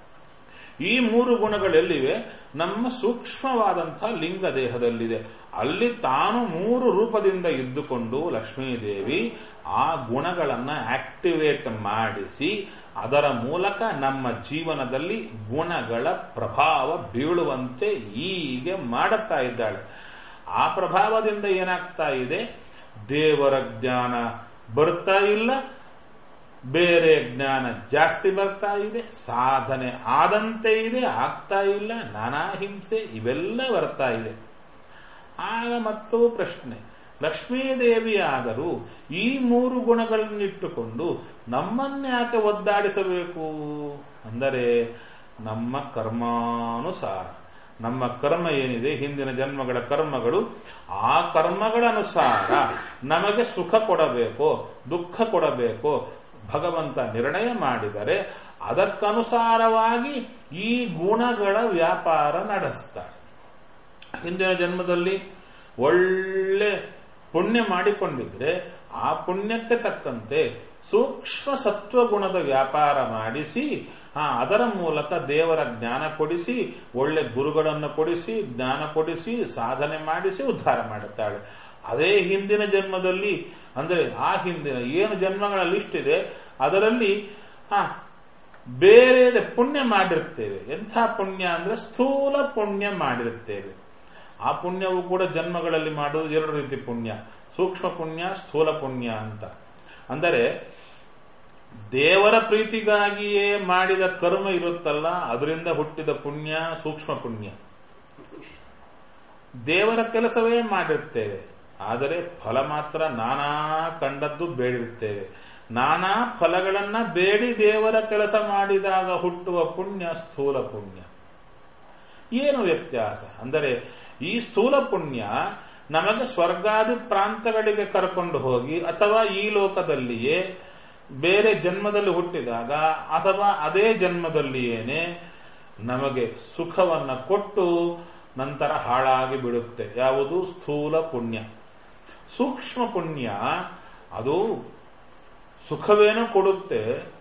ಈ ಮೂರು ಗುಣಗಳೆಲ್ಲಿವೆ ನಮ್ಮ ಸೂಕ್ಷ್ಮವಾದಂತಹ ಲಿಂಗ ದೇಹದಲ್ಲಿದೆ ಅಲ್ಲಿ ತಾನು ಮೂರು ರೂಪದಿಂದ ಇದ್ದುಕೊಂಡು ಲಕ್ಷ್ಮೀದೇವಿ ಆ ಗುಣಗಳನ್ನು ಆಕ್ಟಿವೇಟ್ ಮಾಡಿಸಿ ಅದರ ಮೂಲಕ ನಮ್ಮ ಜೀವನದಲ್ಲಿ ಗುಣಗಳ ಪ್ರಭಾವ ಬೀಳುವಂತೆ ಹೀಗೆ ಮಾಡುತ್ತಾ ಇದ್ದಾಳೆ ಆ ಪ್ರಭಾವದಿಂದ ಏನಾಗ್ತಾ ಇದೆ ದೇವರ ಜ್ಞಾನ ಬರ್ತಾ ಇಲ್ಲ ಬೇರೆ ಜ್ಞಾನ ಜಾಸ್ತಿ ಬರ್ತಾ ಇದೆ ಸಾಧನೆ ಆದಂತೆ ಇದೆ ಆಗ್ತಾ ಇಲ್ಲ ನಾನಾ ಹಿಂಸೆ ಇವೆಲ್ಲ ಬರ್ತಾ ಇದೆ ಆಗ ಮತ್ತೂ ಪ್ರಶ್ನೆ ಲಕ್ಷ್ಮೀದೇವಿಯಾದರೂ ಈ ಮೂರು ಗುಣಗಳನ್ನಿಟ್ಟುಕೊಂಡು ನಮ್ಮನ್ಯಾಕೆ ಒದ್ದಾಡಿಸಬೇಕು ಅಂದರೆ ನಮ್ಮ ಕರ್ಮಾನುಸಾರ ನಮ್ಮ ಕರ್ಮ ಏನಿದೆ ಹಿಂದಿನ ಜನ್ಮಗಳ ಕರ್ಮಗಳು ಆ ಕರ್ಮಗಳ ಅನುಸಾರ ನಮಗೆ ಸುಖ ಕೊಡಬೇಕೋ ದುಃಖ ಕೊಡಬೇಕೋ ಭಗವಂತ ನಿರ್ಣಯ ಮಾಡಿದರೆ ಅದಕ್ಕನುಸಾರವಾಗಿ ಈ ಗುಣಗಳ ವ್ಯಾಪಾರ ನಡೆಸ್ತಾರೆ ಹಿಂದಿನ ಜನ್ಮದಲ್ಲಿ ಒಳ್ಳೆ ಪುಣ್ಯ ಮಾಡಿಕೊಂಡಿದ್ರೆ ಆ ಪುಣ್ಯಕ್ಕೆ ತಕ್ಕಂತೆ ಸೂಕ್ಷ್ಮ ಸತ್ವಗುಣದ ವ್ಯಾಪಾರ ಮಾಡಿಸಿ ಆ ಅದರ ಮೂಲಕ ದೇವರ ಜ್ಞಾನ ಕೊಡಿಸಿ ಒಳ್ಳೆ ಗುರುಗಳನ್ನು ಕೊಡಿಸಿ ಜ್ಞಾನ ಕೊಡಿಸಿ ಸಾಧನೆ ಮಾಡಿಸಿ ಉದ್ಧಾರ ಮಾಡುತ್ತಾಳೆ ಅದೇ ಹಿಂದಿನ ಜನ್ಮದಲ್ಲಿ ಅಂದರೆ ಆ ಹಿಂದಿನ ಏನು ಜನ್ಮಗಳ ಲಿಸ್ಟ್ ಇದೆ ಅದರಲ್ಲಿ ಆ ಬೇರೆ ಪುಣ್ಯ ಮಾಡಿರ್ತೇವೆ ಎಂಥ ಪುಣ್ಯ ಅಂದ್ರೆ ಸ್ಥೂಲ ಪುಣ್ಯ ಮಾಡಿರ್ತೇವೆ ಆ ಪುಣ್ಯವು ಕೂಡ ಜನ್ಮಗಳಲ್ಲಿ ಮಾಡುವುದು ಎರಡು ರೀತಿ ಪುಣ್ಯ ಸೂಕ್ಷ್ಮ ಪುಣ್ಯ ಸ್ಥೂಲ ಪುಣ್ಯ ಅಂತ ಅಂದರೆ ದೇವರ ಪ್ರೀತಿಗಾಗಿಯೇ ಮಾಡಿದ ಕರ್ಮ ಇರುತ್ತಲ್ಲ ಅದರಿಂದ ಹುಟ್ಟಿದ ಪುಣ್ಯ ಸೂಕ್ಷ್ಮ ಪುಣ್ಯ ದೇವರ ಕೆಲಸವೇ ಮಾಡಿರ್ತೇವೆ ಆದರೆ ಫಲ ಮಾತ್ರ ನಾನಾ ಕಂಡದ್ದು ಬೇಡಿರುತ್ತೇವೆ ನಾನಾ ಫಲಗಳನ್ನ ಬೇಡಿ ದೇವರ ಕೆಲಸ ಮಾಡಿದಾಗ ಹುಟ್ಟುವ ಪುಣ್ಯ ಸ್ಥೂಲ ಪುಣ್ಯ ಏನು ವ್ಯತ್ಯಾಸ ಅಂದರೆ ಈ ಸ್ಥೂಲ ಪುಣ್ಯ ನಮಗೆ ಸ್ವರ್ಗಾದಿ ಪ್ರಾಂತಗಳಿಗೆ ಕರ್ಕೊಂಡು ಹೋಗಿ ಅಥವಾ ಈ ಲೋಕದಲ್ಲಿಯೇ ಬೇರೆ ಜನ್ಮದಲ್ಲಿ ಹುಟ್ಟಿದಾಗ ಅಥವಾ ಅದೇ ಜನ್ಮದಲ್ಲಿಯೇನೆ ನಮಗೆ ಸುಖವನ್ನ ಕೊಟ್ಟು ನಂತರ ಹಾಳಾಗಿ ಬಿಡುತ್ತೆ ಯಾವುದು ಸ್ಥೂಲ ಪುಣ್ಯ ಸೂಕ್ಷ್ಮ ಪುಣ್ಯ ಅದು ಸುಖವೇನೋ ಕೊಡುತ್ತೆ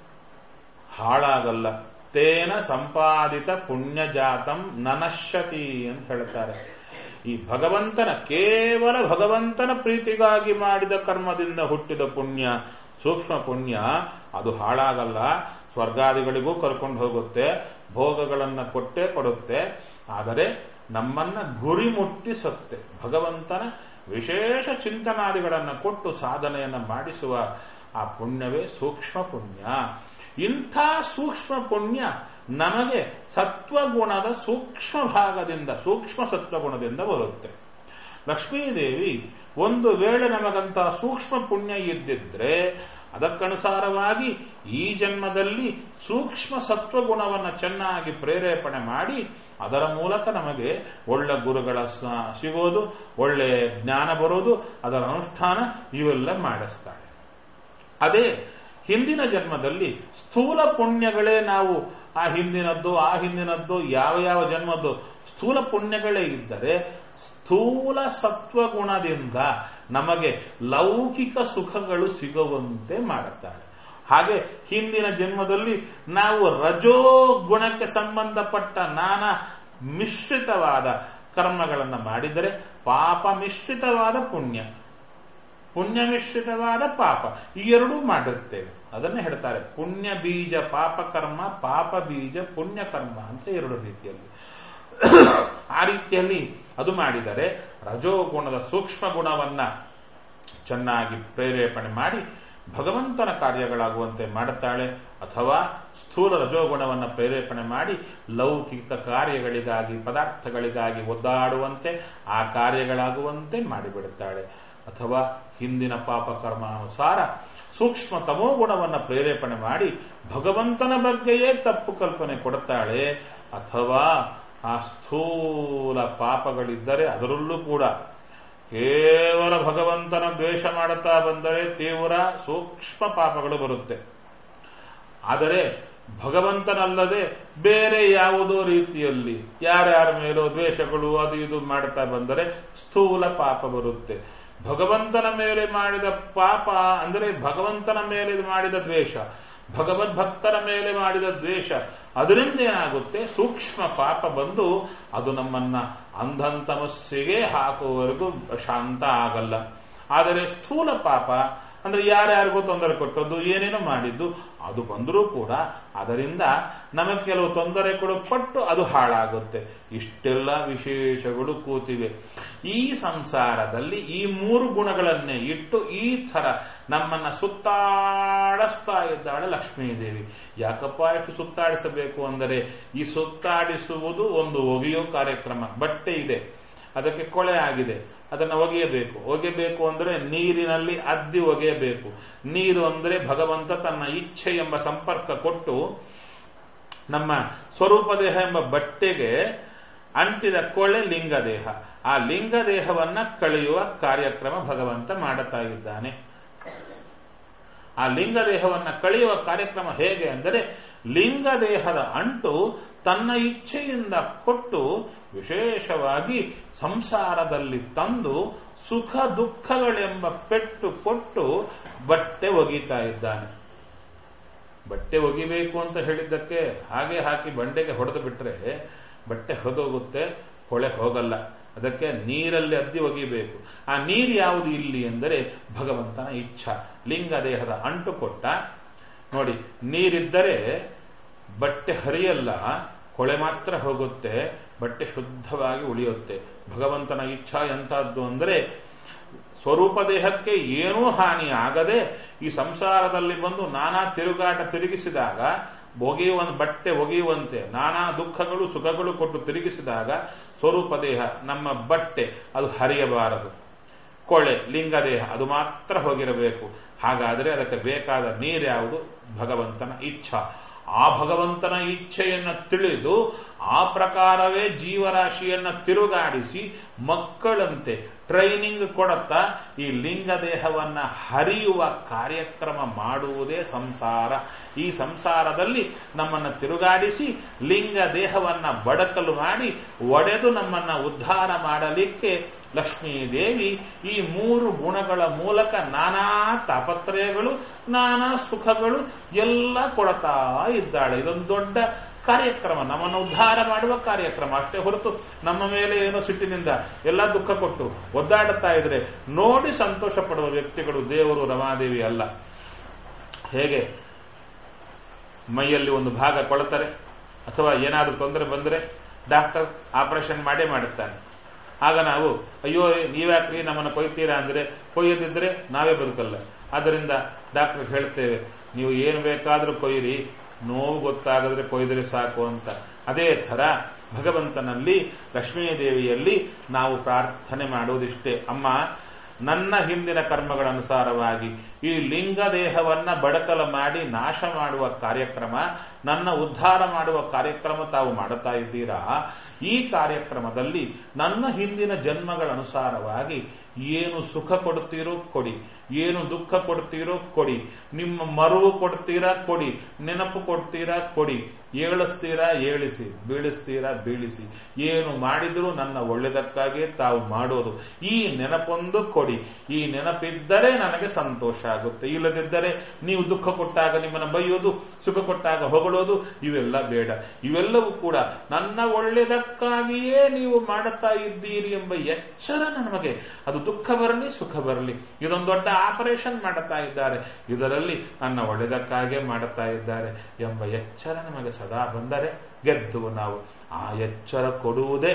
ಹಾಳಾಗಲ್ಲ ತೇನ ಸಂಪಾದಿತ ಪುಣ್ಯ ಜಾತಂ ನನಶ್ಯತಿ ಅಂತ ಹೇಳ್ತಾರೆ ಈ ಭಗವಂತನ ಕೇವಲ ಭಗವಂತನ ಪ್ರೀತಿಗಾಗಿ ಮಾಡಿದ ಕರ್ಮದಿಂದ ಹುಟ್ಟಿದ ಪುಣ್ಯ ಸೂಕ್ಷ್ಮ ಪುಣ್ಯ ಅದು ಹಾಳಾಗಲ್ಲ ಸ್ವರ್ಗಾದಿಗಳಿಗೂ ಕರ್ಕೊಂಡು ಹೋಗುತ್ತೆ ಭೋಗಗಳನ್ನ ಕೊಟ್ಟೇ ಕೊಡುತ್ತೆ ಆದರೆ ನಮ್ಮನ್ನ ಗುರಿ ಮುಟ್ಟಿಸುತ್ತೆ ಭಗವಂತನ ವಿಶೇಷ ಚಿಂತನಾದಿಗಳನ್ನು ಕೊಟ್ಟು ಸಾಧನೆಯನ್ನು ಮಾಡಿಸುವ ಆ ಪುಣ್ಯವೇ ಸೂಕ್ಷ್ಮ ಪುಣ್ಯ ಇಂಥ ಸೂಕ್ಷ್ಮ ಪುಣ್ಯ ನಮಗೆ ಸತ್ವಗುಣದ ಸೂಕ್ಷ್ಮ ಭಾಗದಿಂದ ಸೂಕ್ಷ್ಮ ಸತ್ವಗುಣದಿಂದ ಬರುತ್ತೆ ಲಕ್ಷ್ಮೀದೇವಿ ಒಂದು ವೇಳೆ ನಮಗಂತಹ ಸೂಕ್ಷ್ಮ ಪುಣ್ಯ ಇದ್ದಿದ್ರೆ ಅದಕ್ಕನುಸಾರವಾಗಿ ಈ ಜನ್ಮದಲ್ಲಿ ಸೂಕ್ಷ್ಮ ಸತ್ವಗುಣವನ್ನು ಚೆನ್ನಾಗಿ ಪ್ರೇರೇಪಣೆ ಮಾಡಿ ಅದರ ಮೂಲಕ ನಮಗೆ ಒಳ್ಳೆ ಗುರುಗಳ ಸಿಗೋದು ಒಳ್ಳೆ ಜ್ಞಾನ ಬರೋದು ಅದರ ಅನುಷ್ಠಾನ ಇವೆಲ್ಲ ಮಾಡಿಸ್ತಾಳೆ ಅದೇ ಹಿಂದಿನ ಜನ್ಮದಲ್ಲಿ ಸ್ಥೂಲ ಪುಣ್ಯಗಳೇ ನಾವು ಆ ಹಿಂದಿನದ್ದು ಆ ಹಿಂದಿನದ್ದು ಯಾವ ಯಾವ ಜನ್ಮದ್ದು ಸ್ಥೂಲ ಪುಣ್ಯಗಳೇ ಇದ್ದರೆ ಸ್ಥೂಲ ಸತ್ವಗುಣದಿಂದ ನಮಗೆ ಲೌಕಿಕ ಸುಖಗಳು ಸಿಗುವಂತೆ ಮಾಡುತ್ತಾಳೆ ಹಾಗೆ ಹಿಂದಿನ ಜನ್ಮದಲ್ಲಿ ನಾವು ರಜೋ ಗುಣಕ್ಕೆ ಸಂಬಂಧಪಟ್ಟ ನಾನಾ ಮಿಶ್ರಿತವಾದ ಕರ್ಮಗಳನ್ನು ಮಾಡಿದರೆ ಪಾಪ ಮಿಶ್ರಿತವಾದ ಪುಣ್ಯ ಪುಣ್ಯ ಮಿಶ್ರಿತವಾದ ಪಾಪ ಈ ಎರಡೂ ಮಾಡಿರ್ತೇವೆ ಅದನ್ನೇ ಹೇಳ್ತಾರೆ ಪುಣ್ಯ ಬೀಜ ಪಾಪ ಕರ್ಮ ಪಾಪ ಬೀಜ ಪುಣ್ಯ ಕರ್ಮ ಅಂತ ಎರಡು ರೀತಿಯಲ್ಲಿ ಆ ರೀತಿಯಲ್ಲಿ ಅದು ಮಾಡಿದರೆ ರಜೋಗುಣದ ಸೂಕ್ಷ್ಮ ಗುಣವನ್ನ ಚೆನ್ನಾಗಿ ಪ್ರೇರೇಪಣೆ ಮಾಡಿ ಭಗವಂತನ ಕಾರ್ಯಗಳಾಗುವಂತೆ ಮಾಡುತ್ತಾಳೆ ಅಥವಾ ಸ್ಥೂಲ ರಜೋಗುಣವನ್ನು ಪ್ರೇರೇಪಣೆ ಮಾಡಿ ಲೌಕಿಕ ಕಾರ್ಯಗಳಿಗಾಗಿ ಪದಾರ್ಥಗಳಿಗಾಗಿ ಒದ್ದಾಡುವಂತೆ ಆ ಕಾರ್ಯಗಳಾಗುವಂತೆ ಮಾಡಿಬಿಡುತ್ತಾಳೆ ಅಥವಾ ಹಿಂದಿನ ಪಾಪ ಕರ್ಮಾನುಸಾರ ಸೂಕ್ಷ್ಮ ತಮೋ ಗುಣವನ್ನು ಪ್ರೇರೇಪಣೆ ಮಾಡಿ ಭಗವಂತನ ಬಗ್ಗೆಯೇ ತಪ್ಪು ಕಲ್ಪನೆ ಕೊಡುತ್ತಾಳೆ ಅಥವಾ ಆ ಸ್ಥೂಲ ಪಾಪಗಳಿದ್ದರೆ ಅದರಲ್ಲೂ ಕೂಡ ಕೇವಲ ಭಗವಂತನ ದ್ವೇಷ ಮಾಡುತ್ತಾ ಬಂದರೆ ತೀವ್ರ ಸೂಕ್ಷ್ಮ ಪಾಪಗಳು ಬರುತ್ತೆ ಆದರೆ ಭಗವಂತನಲ್ಲದೆ ಬೇರೆ ಯಾವುದೋ ರೀತಿಯಲ್ಲಿ ಯಾರ್ಯಾರ ಮೇಲೋ ದ್ವೇಷಗಳು ಅದು ಇದು ಮಾಡ್ತಾ ಬಂದರೆ ಸ್ಥೂಲ ಪಾಪ ಬರುತ್ತೆ ಭಗವಂತನ ಮೇಲೆ ಮಾಡಿದ ಪಾಪ ಅಂದರೆ ಭಗವಂತನ ಮೇಲೆ ಮಾಡಿದ ದ್ವೇಷ ಭಗವದ್ಭಕ್ತರ ಮೇಲೆ ಮಾಡಿದ ದ್ವೇಷ ಅದರಿಂದ ಏನಾಗುತ್ತೆ ಸೂಕ್ಷ್ಮ ಪಾಪ ಬಂದು ಅದು ನಮ್ಮನ್ನ ಅಂಧಂತಮಸ್ಸಿಗೆ ಹಾಕುವವರೆಗೂ ಶಾಂತ ಆಗಲ್ಲ ಆದರೆ ಸ್ಥೂಲ ಪಾಪ ಅಂದ್ರೆ ಯಾರ್ಯಾರಿಗೂ ತೊಂದರೆ ಕೊಟ್ಟದ್ದು ಏನೇನೋ ಮಾಡಿದ್ದು ಅದು ಬಂದರೂ ಕೂಡ ಅದರಿಂದ ನಮಗೆ ಕೆಲವು ತೊಂದರೆ ಕೊಟ್ಟು ಅದು ಹಾಳಾಗುತ್ತೆ ಇಷ್ಟೆಲ್ಲ ವಿಶೇಷಗಳು ಕೂತಿವೆ ಈ ಸಂಸಾರದಲ್ಲಿ ಈ ಮೂರು ಗುಣಗಳನ್ನೇ ಇಟ್ಟು ಈ ಥರ ನಮ್ಮನ್ನ ಸುತ್ತಾಡಿಸ್ತಾ ಇದ್ದಾಳೆ ಲಕ್ಷ್ಮೀದೇವಿ ಯಾಕಪ್ಪ ಎಷ್ಟು ಸುತ್ತಾಡಿಸಬೇಕು ಅಂದರೆ ಈ ಸುತ್ತಾಡಿಸುವುದು ಒಂದು ಒಗೆಯೋ ಕಾರ್ಯಕ್ರಮ ಬಟ್ಟೆ ಇದೆ ಅದಕ್ಕೆ ಕೊಳೆ ಆಗಿದೆ ಅದನ್ನು ಒಗೆಯಬೇಕು ಒಗೆಯಬೇಕು ಅಂದರೆ ನೀರಿನಲ್ಲಿ ಅದ್ದಿ ಒಗೆಯಬೇಕು ನೀರು ಅಂದರೆ ಭಗವಂತ ತನ್ನ ಇಚ್ಛೆ ಎಂಬ ಸಂಪರ್ಕ ಕೊಟ್ಟು ನಮ್ಮ ಸ್ವರೂಪ ದೇಹ ಎಂಬ ಬಟ್ಟೆಗೆ ಅಂಟಿದ ಕೊಳೆ ಲಿಂಗದೇಹ ಆ ಲಿಂಗದೇಹವನ್ನ ಕಳೆಯುವ ಕಾರ್ಯಕ್ರಮ ಭಗವಂತ ಮಾಡುತ್ತಾ ಇದ್ದಾನೆ ಆ ಲಿಂಗದೇಹವನ್ನ ಕಳೆಯುವ ಕಾರ್ಯಕ್ರಮ ಹೇಗೆ ಅಂದರೆ ಲಿಂಗದೇಹದ ಅಂಟು ತನ್ನ ಇಚ್ಛೆಯಿಂದ ಕೊಟ್ಟು ವಿಶೇಷವಾಗಿ ಸಂಸಾರದಲ್ಲಿ ತಂದು ಸುಖ ದುಃಖಗಳೆಂಬ ಪೆಟ್ಟು ಕೊಟ್ಟು ಬಟ್ಟೆ ಒಗಿತಾ ಇದ್ದಾನೆ ಬಟ್ಟೆ ಒಗಿಬೇಕು ಅಂತ ಹೇಳಿದ್ದಕ್ಕೆ ಹಾಗೆ ಹಾಕಿ ಬಂಡೆಗೆ ಹೊಡೆದು ಬಿಟ್ರೆ ಬಟ್ಟೆ ಹೊದೋಗುತ್ತೆ ಹೊಳೆ ಹೋಗಲ್ಲ ಅದಕ್ಕೆ ನೀರಲ್ಲಿ ಅದ್ದಿ ಒಗಿಬೇಕು ಆ ನೀರು ಯಾವುದು ಇಲ್ಲಿ ಎಂದರೆ ಭಗವಂತನ ಇಚ್ಛಾ ಲಿಂಗ ದೇಹದ ಅಂಟು ಕೊಟ್ಟ ನೋಡಿ ನೀರಿದ್ದರೆ ಬಟ್ಟೆ ಹರಿಯಲ್ಲ ಕೊಳೆ ಮಾತ್ರ ಹೋಗುತ್ತೆ ಬಟ್ಟೆ ಶುದ್ಧವಾಗಿ ಉಳಿಯುತ್ತೆ ಭಗವಂತನ ಇಚ್ಛಾ ಎಂತಹದ್ದು ಅಂದರೆ ಸ್ವರೂಪ ದೇಹಕ್ಕೆ ಏನೂ ಹಾನಿ ಆಗದೆ ಈ ಸಂಸಾರದಲ್ಲಿ ಬಂದು ನಾನಾ ತಿರುಗಾಟ ತಿರುಗಿಸಿದಾಗ ಒಗೆಯುವ ಬಟ್ಟೆ ಒಗೆಯುವಂತೆ ನಾನಾ ದುಃಖಗಳು ಸುಖಗಳು ಕೊಟ್ಟು ತಿರುಗಿಸಿದಾಗ ಸ್ವರೂಪ ದೇಹ ನಮ್ಮ ಬಟ್ಟೆ ಅದು ಹರಿಯಬಾರದು ಕೊಳೆ ಲಿಂಗದೇಹ ಅದು ಮಾತ್ರ ಹೋಗಿರಬೇಕು ಹಾಗಾದರೆ ಅದಕ್ಕೆ ಬೇಕಾದ ನೀರ್ಯಾವುದು ಭಗವಂತನ ಇಚ್ಛಾ ಆ ಭಗವಂತನ ಇಚ್ಛೆಯನ್ನು ತಿಳಿದು ಆ ಪ್ರಕಾರವೇ ಜೀವರಾಶಿಯನ್ನ ತಿರುಗಾಡಿಸಿ ಮಕ್ಕಳಂತೆ ಟ್ರೈನಿಂಗ್ ಕೊಡುತ್ತಾ ಈ ಲಿಂಗ ದೇಹವನ್ನ ಹರಿಯುವ ಕಾರ್ಯಕ್ರಮ ಮಾಡುವುದೇ ಸಂಸಾರ ಈ ಸಂಸಾರದಲ್ಲಿ ನಮ್ಮನ್ನು ತಿರುಗಾಡಿಸಿ ಲಿಂಗ ದೇಹವನ್ನ ಬಡಕಲು ಮಾಡಿ ಒಡೆದು ನಮ್ಮನ್ನ ಉದ್ಧಾರ ಮಾಡಲಿಕ್ಕೆ ಲಕ್ಷ್ಮೀದೇವಿ ಈ ಮೂರು ಗುಣಗಳ ಮೂಲಕ ನಾನಾ ತಾಪತ್ರಯಗಳು ನಾನಾ ಸುಖಗಳು ಎಲ್ಲ ಕೊಡ್ತಾ ಇದ್ದಾಳೆ ಇದೊಂದು ದೊಡ್ಡ ಕಾರ್ಯಕ್ರಮ ನಮ್ಮನ್ನು ಉದ್ಧಾರ ಮಾಡುವ ಕಾರ್ಯಕ್ರಮ ಅಷ್ಟೇ ಹೊರತು ನಮ್ಮ ಮೇಲೆ ಏನೋ ಸಿಟ್ಟಿನಿಂದ ಎಲ್ಲ ದುಃಖ ಕೊಟ್ಟು ಒದ್ದಾಡುತ್ತಾ ಇದ್ರೆ ನೋಡಿ ಸಂತೋಷ ಪಡುವ ವ್ಯಕ್ತಿಗಳು ದೇವರು ರಮಾದೇವಿ ಅಲ್ಲ ಹೇಗೆ ಮೈಯಲ್ಲಿ ಒಂದು ಭಾಗ ಕೊಳ್ತಾರೆ ಅಥವಾ ಏನಾದರೂ ತೊಂದರೆ ಬಂದರೆ ಡಾಕ್ಟರ್ ಆಪರೇಷನ್ ಮಾಡೇ ಮಾಡುತ್ತಾನೆ ಆಗ ನಾವು ಅಯ್ಯೋ ನೀವ್ಯಾಕ್ರಿ ನಮ್ಮನ್ನು ಕೊಯ್ತೀರಾ ಅಂದ್ರೆ ಕೊಯ್ಯದಿದ್ರೆ ನಾವೇ ಬದುಕಲ್ಲ ಆದ್ದರಿಂದ ಡಾಕ್ಟರ್ ಹೇಳ್ತೇವೆ ನೀವು ಏನು ಬೇಕಾದರೂ ಕೊಯ್ಯಿರಿ ನೋವು ಗೊತ್ತಾಗದ್ರೆ ಕೊಯ್ದರೆ ಸಾಕು ಅಂತ ಅದೇ ಥರ ಭಗವಂತನಲ್ಲಿ ಲಕ್ಷ್ಮೀದೇವಿಯಲ್ಲಿ ನಾವು ಪ್ರಾರ್ಥನೆ ಮಾಡುವುದಿಷ್ಟೇ ಅಮ್ಮ ನನ್ನ ಹಿಂದಿನ ಕರ್ಮಗಳ ಅನುಸಾರವಾಗಿ ಈ ಲಿಂಗ ದೇಹವನ್ನ ಬಡಕಲ ಮಾಡಿ ನಾಶ ಮಾಡುವ ಕಾರ್ಯಕ್ರಮ ನನ್ನ ಉದ್ಧಾರ ಮಾಡುವ ಕಾರ್ಯಕ್ರಮ ತಾವು ಮಾಡುತ್ತಾ ಇದ್ದೀರಾ ಈ ಕಾರ್ಯಕ್ರಮದಲ್ಲಿ ನನ್ನ ಹಿಂದಿನ ಜನ್ಮಗಳ ಅನುಸಾರವಾಗಿ ಏನು ಸುಖ ಕೊಡ್ತೀರೋ ಕೊಡಿ ಏನು ದುಃಖ ಕೊಡ್ತೀರೋ ಕೊಡಿ ನಿಮ್ಮ ಮರುವು ಕೊಡ್ತೀರಾ ಕೊಡಿ ನೆನಪು ಕೊಡ್ತೀರಾ ಕೊಡಿ ಏಳಿಸ್ತೀರಾ ಏಳಿಸಿ ಬೀಳಿಸ್ತೀರಾ ಬೀಳಿಸಿ ಏನು ಮಾಡಿದರೂ ನನ್ನ ಒಳ್ಳೆದಕ್ಕಾಗಿಯೇ ತಾವು ಮಾಡೋದು ಈ ನೆನಪೊಂದು ಕೊಡಿ ಈ ನೆನಪಿದ್ದರೆ ನನಗೆ ಸಂತೋಷ ಆಗುತ್ತೆ ಇಲ್ಲದಿದ್ದರೆ ನೀವು ದುಃಖ ಕೊಟ್ಟಾಗ ನಿಮ್ಮನ್ನು ಬೈಯೋದು ಸುಖ ಕೊಟ್ಟಾಗ ಹೊಗಳೋದು ಇವೆಲ್ಲ ಬೇಡ ಇವೆಲ್ಲವೂ ಕೂಡ ನನ್ನ ಒಳ್ಳೆದಕ್ಕಾಗಿಯೇ ನೀವು ಮಾಡುತ್ತಾ ಇದ್ದೀರಿ ಎಂಬ ಎಚ್ಚರ ನಮಗೆ ಅದು ದುಃಖ ಬರಲಿ ಸುಖ ಬರಲಿ ಇದೊಂದು ದೊಡ್ಡ ಆಪರೇಷನ್ ಮಾಡುತ್ತಾ ಇದ್ದಾರೆ ಇದರಲ್ಲಿ ನನ್ನ ಒಳ್ಳೆದಕ್ಕಾಗೇ ಮಾಡುತ್ತಾ ಇದ್ದಾರೆ ಎಂಬ ಎಚ್ಚರ ನಮಗೆ ಸದಾ ಬಂದರೆ ಗೆದ್ದು ನಾವು ಆ ಎಚ್ಚರ ಕೊಡುವುದೇ